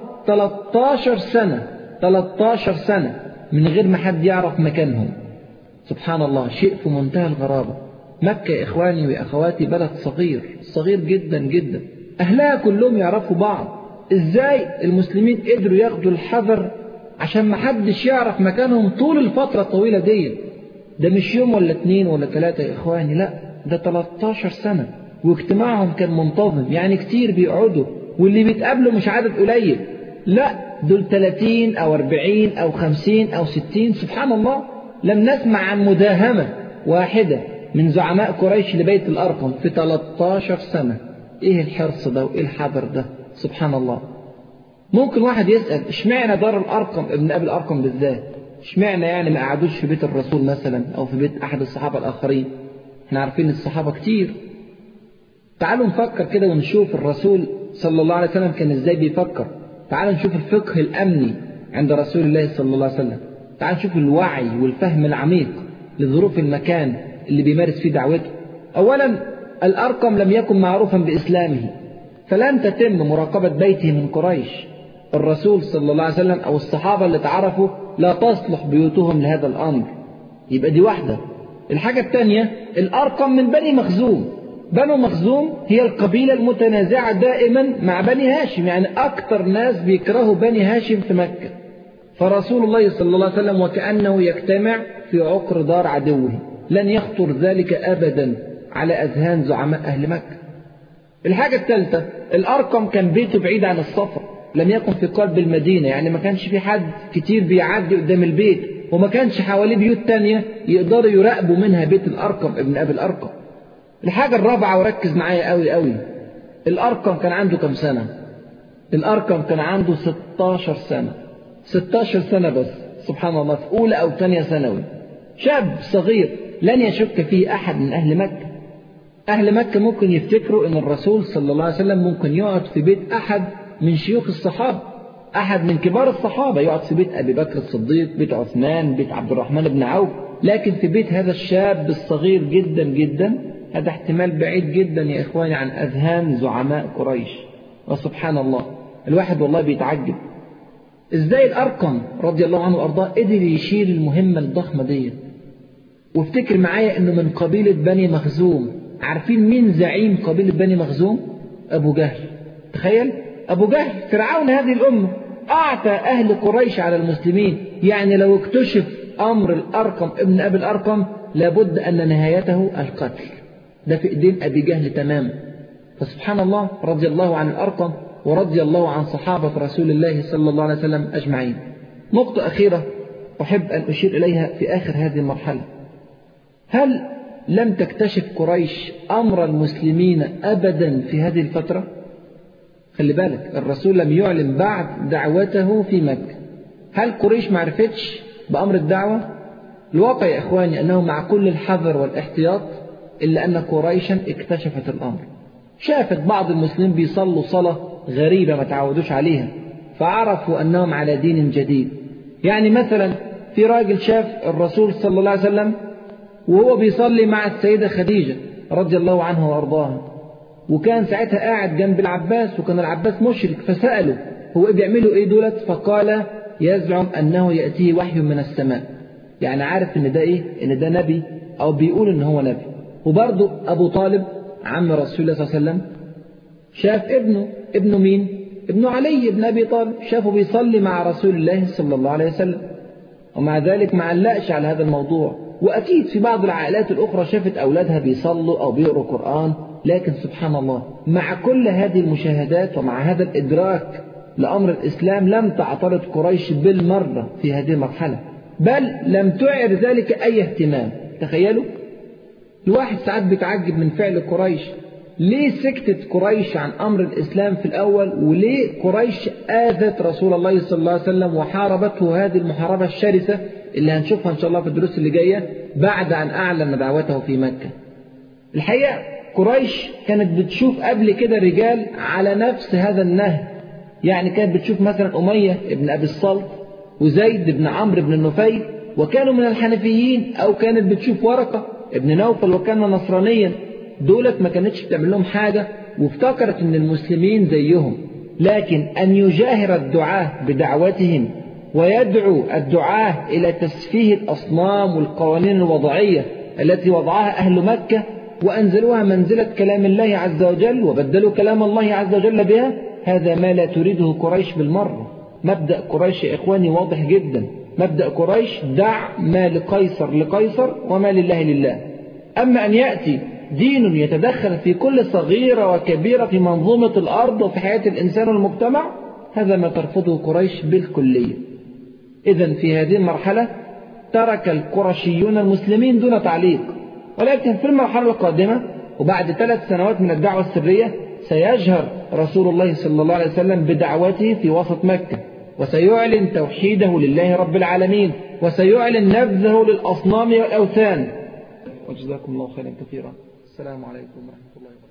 13 سنة 13 سنة من غير ما حد يعرف مكانهم سبحان الله شيء في منتهى الغرابة مكة يا إخواني وأخواتي بلد صغير صغير جدا جدا أهلها كلهم يعرفوا بعض إزاي المسلمين قدروا ياخدوا الحذر عشان ما حدش يعرف مكانهم طول الفترة الطويلة دي ده مش يوم ولا اتنين ولا تلاتة يا إخواني لا ده 13 سنة واجتماعهم كان منتظم يعني كتير بيقعدوا واللي بيتقابلوا مش عدد قليل لا دول 30 أو 40 أو 50 أو 60 سبحان الله لم نسمع عن مداهمة واحدة من زعماء قريش لبيت الأرقم في 13 سنة إيه الحرص ده وإيه الحذر ده سبحان الله ممكن واحد يسأل اشمعنى دار الأرقم ابن أبي الأرقم بالذات اشمعنى يعني ما قعدوش في بيت الرسول مثلا أو في بيت أحد الصحابة الآخرين احنا عارفين الصحابة كتير تعالوا نفكر كده ونشوف الرسول صلى الله عليه وسلم كان ازاي بيفكر تعالوا نشوف الفقه الأمني عند رسول الله صلى الله عليه وسلم تعالوا نشوف الوعي والفهم العميق لظروف المكان اللي بيمارس فيه دعوته أولا الأرقم لم يكن معروفا بإسلامه فلن تتم مراقبة بيته من قريش الرسول صلى الله عليه وسلم أو الصحابة اللي تعرفوا لا تصلح بيوتهم لهذا الأمر يبقى دي واحدة الحاجة الثانية الأرقم من بني مخزوم بنو مخزوم هي القبيلة المتنازعة دائما مع بني هاشم يعني أكثر ناس بيكرهوا بني هاشم في مكة فرسول الله صلى الله عليه وسلم وكأنه يجتمع في عقر دار عدوه لن يخطر ذلك أبدا على أذهان زعماء أهل مكة الحاجة الثالثة الأرقم كان بيته بعيد عن السفر لم يكن في قلب المدينة يعني ما كانش في حد كتير بيعدي قدام البيت وما كانش حواليه بيوت تانية يقدروا يراقبوا منها بيت الأرقم ابن أبي الأرقم الحاجة الرابعة وركز معايا قوي قوي الأرقم كان عنده كم سنة الأرقم كان عنده 16 سنة 16 سنة بس سبحان الله في أولى أو ثانية ثانوي شاب صغير لن يشك فيه أحد من أهل مكة أهل مكة ممكن يفتكروا أن الرسول صلى الله عليه وسلم ممكن يقعد في بيت أحد من شيوخ الصحابة أحد من كبار الصحابة يقعد في بيت أبي بكر الصديق بيت عثمان بيت عبد الرحمن بن عوف لكن في بيت هذا الشاب الصغير جدا جدا هذا احتمال بعيد جدا يا إخواني عن أذهان زعماء قريش وسبحان الله الواحد والله بيتعجب ازاي الأرقم رضي الله عنه وأرضاه قدر يشيل المهمة الضخمة دي وافتكر معايا انه من قبيلة بني مخزوم عارفين مين زعيم قبيلة بني مخزوم أبو جهل تخيل أبو جهل فرعون هذه الأمة أعتى أهل قريش على المسلمين يعني لو اكتشف أمر الأرقم ابن أبي الأرقم لابد أن نهايته القتل ده في إيدين أبي جهل تماما فسبحان الله رضي الله عن الأرقم ورضي الله عن صحابة رسول الله صلى الله عليه وسلم أجمعين نقطة أخيرة أحب أن أشير إليها في آخر هذه المرحلة هل لم تكتشف قريش أمر المسلمين أبدا في هذه الفترة خلي بالك الرسول لم يعلن بعد دعوته في مكة هل قريش ما عرفتش بأمر الدعوة الواقع يا إخواني أنه مع كل الحذر والاحتياط إلا أن قريشا اكتشفت الأمر شافت بعض المسلمين بيصلوا صلاة غريبة ما تعودوش عليها فعرفوا أنهم على دين جديد يعني مثلا في راجل شاف الرسول صلى الله عليه وسلم وهو بيصلي مع السيدة خديجة رضي الله عنها وأرضاها وكان ساعتها قاعد جنب العباس وكان العباس مشرك فسأله هو بيعملوا ايه دولت فقال يزعم أنه يأتيه وحي من السماء يعني عارف ان ده ايه ان ده نبي او بيقول ان هو نبي وبرضه ابو طالب عم رسول الله صلى الله عليه وسلم شاف ابنه ابنه مين ابن علي بن ابي طالب شافه بيصلي مع رسول الله صلى الله عليه وسلم ومع ذلك ما علقش على هذا الموضوع واكيد في بعض العائلات الاخرى شافت اولادها بيصلوا او بيقروا قران لكن سبحان الله مع كل هذه المشاهدات ومع هذا الادراك لامر الاسلام لم تعترض قريش بالمره في هذه المرحله بل لم تعر ذلك اي اهتمام تخيلوا الواحد ساعات بيتعجب من فعل قريش ليه سكتت قريش عن أمر الإسلام في الأول وليه قريش آذت رسول الله صلى الله عليه وسلم وحاربته هذه المحاربة الشرسة اللي هنشوفها إن شاء الله في الدروس اللي جاية بعد أن أعلن دعوته في مكة الحقيقة قريش كانت بتشوف قبل كده رجال على نفس هذا النهج يعني كانت بتشوف مثلا أمية ابن أبي الصلت وزيد بن عمرو بن النفيل وكانوا من الحنفيين أو كانت بتشوف ورقة ابن نوفل وكان نصرانيا دولت ما كانتش بتعمل لهم حاجة وافتكرت ان المسلمين زيهم لكن أن يجاهر الدعاة بدعوتهم ويدعو الدعاة إلى تسفيه الأصنام والقوانين الوضعية التي وضعها أهل مكة وأنزلوها منزلة كلام الله عز وجل وبدلوا كلام الله عز وجل بها هذا ما لا تريده قريش بالمرة مبدأ قريش يا إخواني واضح جدا مبدأ قريش دع ما لقيصر لقيصر وما لله لله أما أن يأتي دين يتدخل في كل صغيرة وكبيرة في منظومة الأرض وفي حياة الإنسان والمجتمع هذا ما ترفضه قريش بالكلية إذا في هذه المرحلة ترك القرشيون المسلمين دون تعليق ولكن في المرحلة القادمة وبعد ثلاث سنوات من الدعوة السرية سيجهر رسول الله صلى الله عليه وسلم بدعوته في وسط مكة وسيعلن توحيده لله رب العالمين وسيعلن نبذه للأصنام والأوثان وجزاكم الله خيرا كثيرا السلام عليكم ورحمة الله وبركاته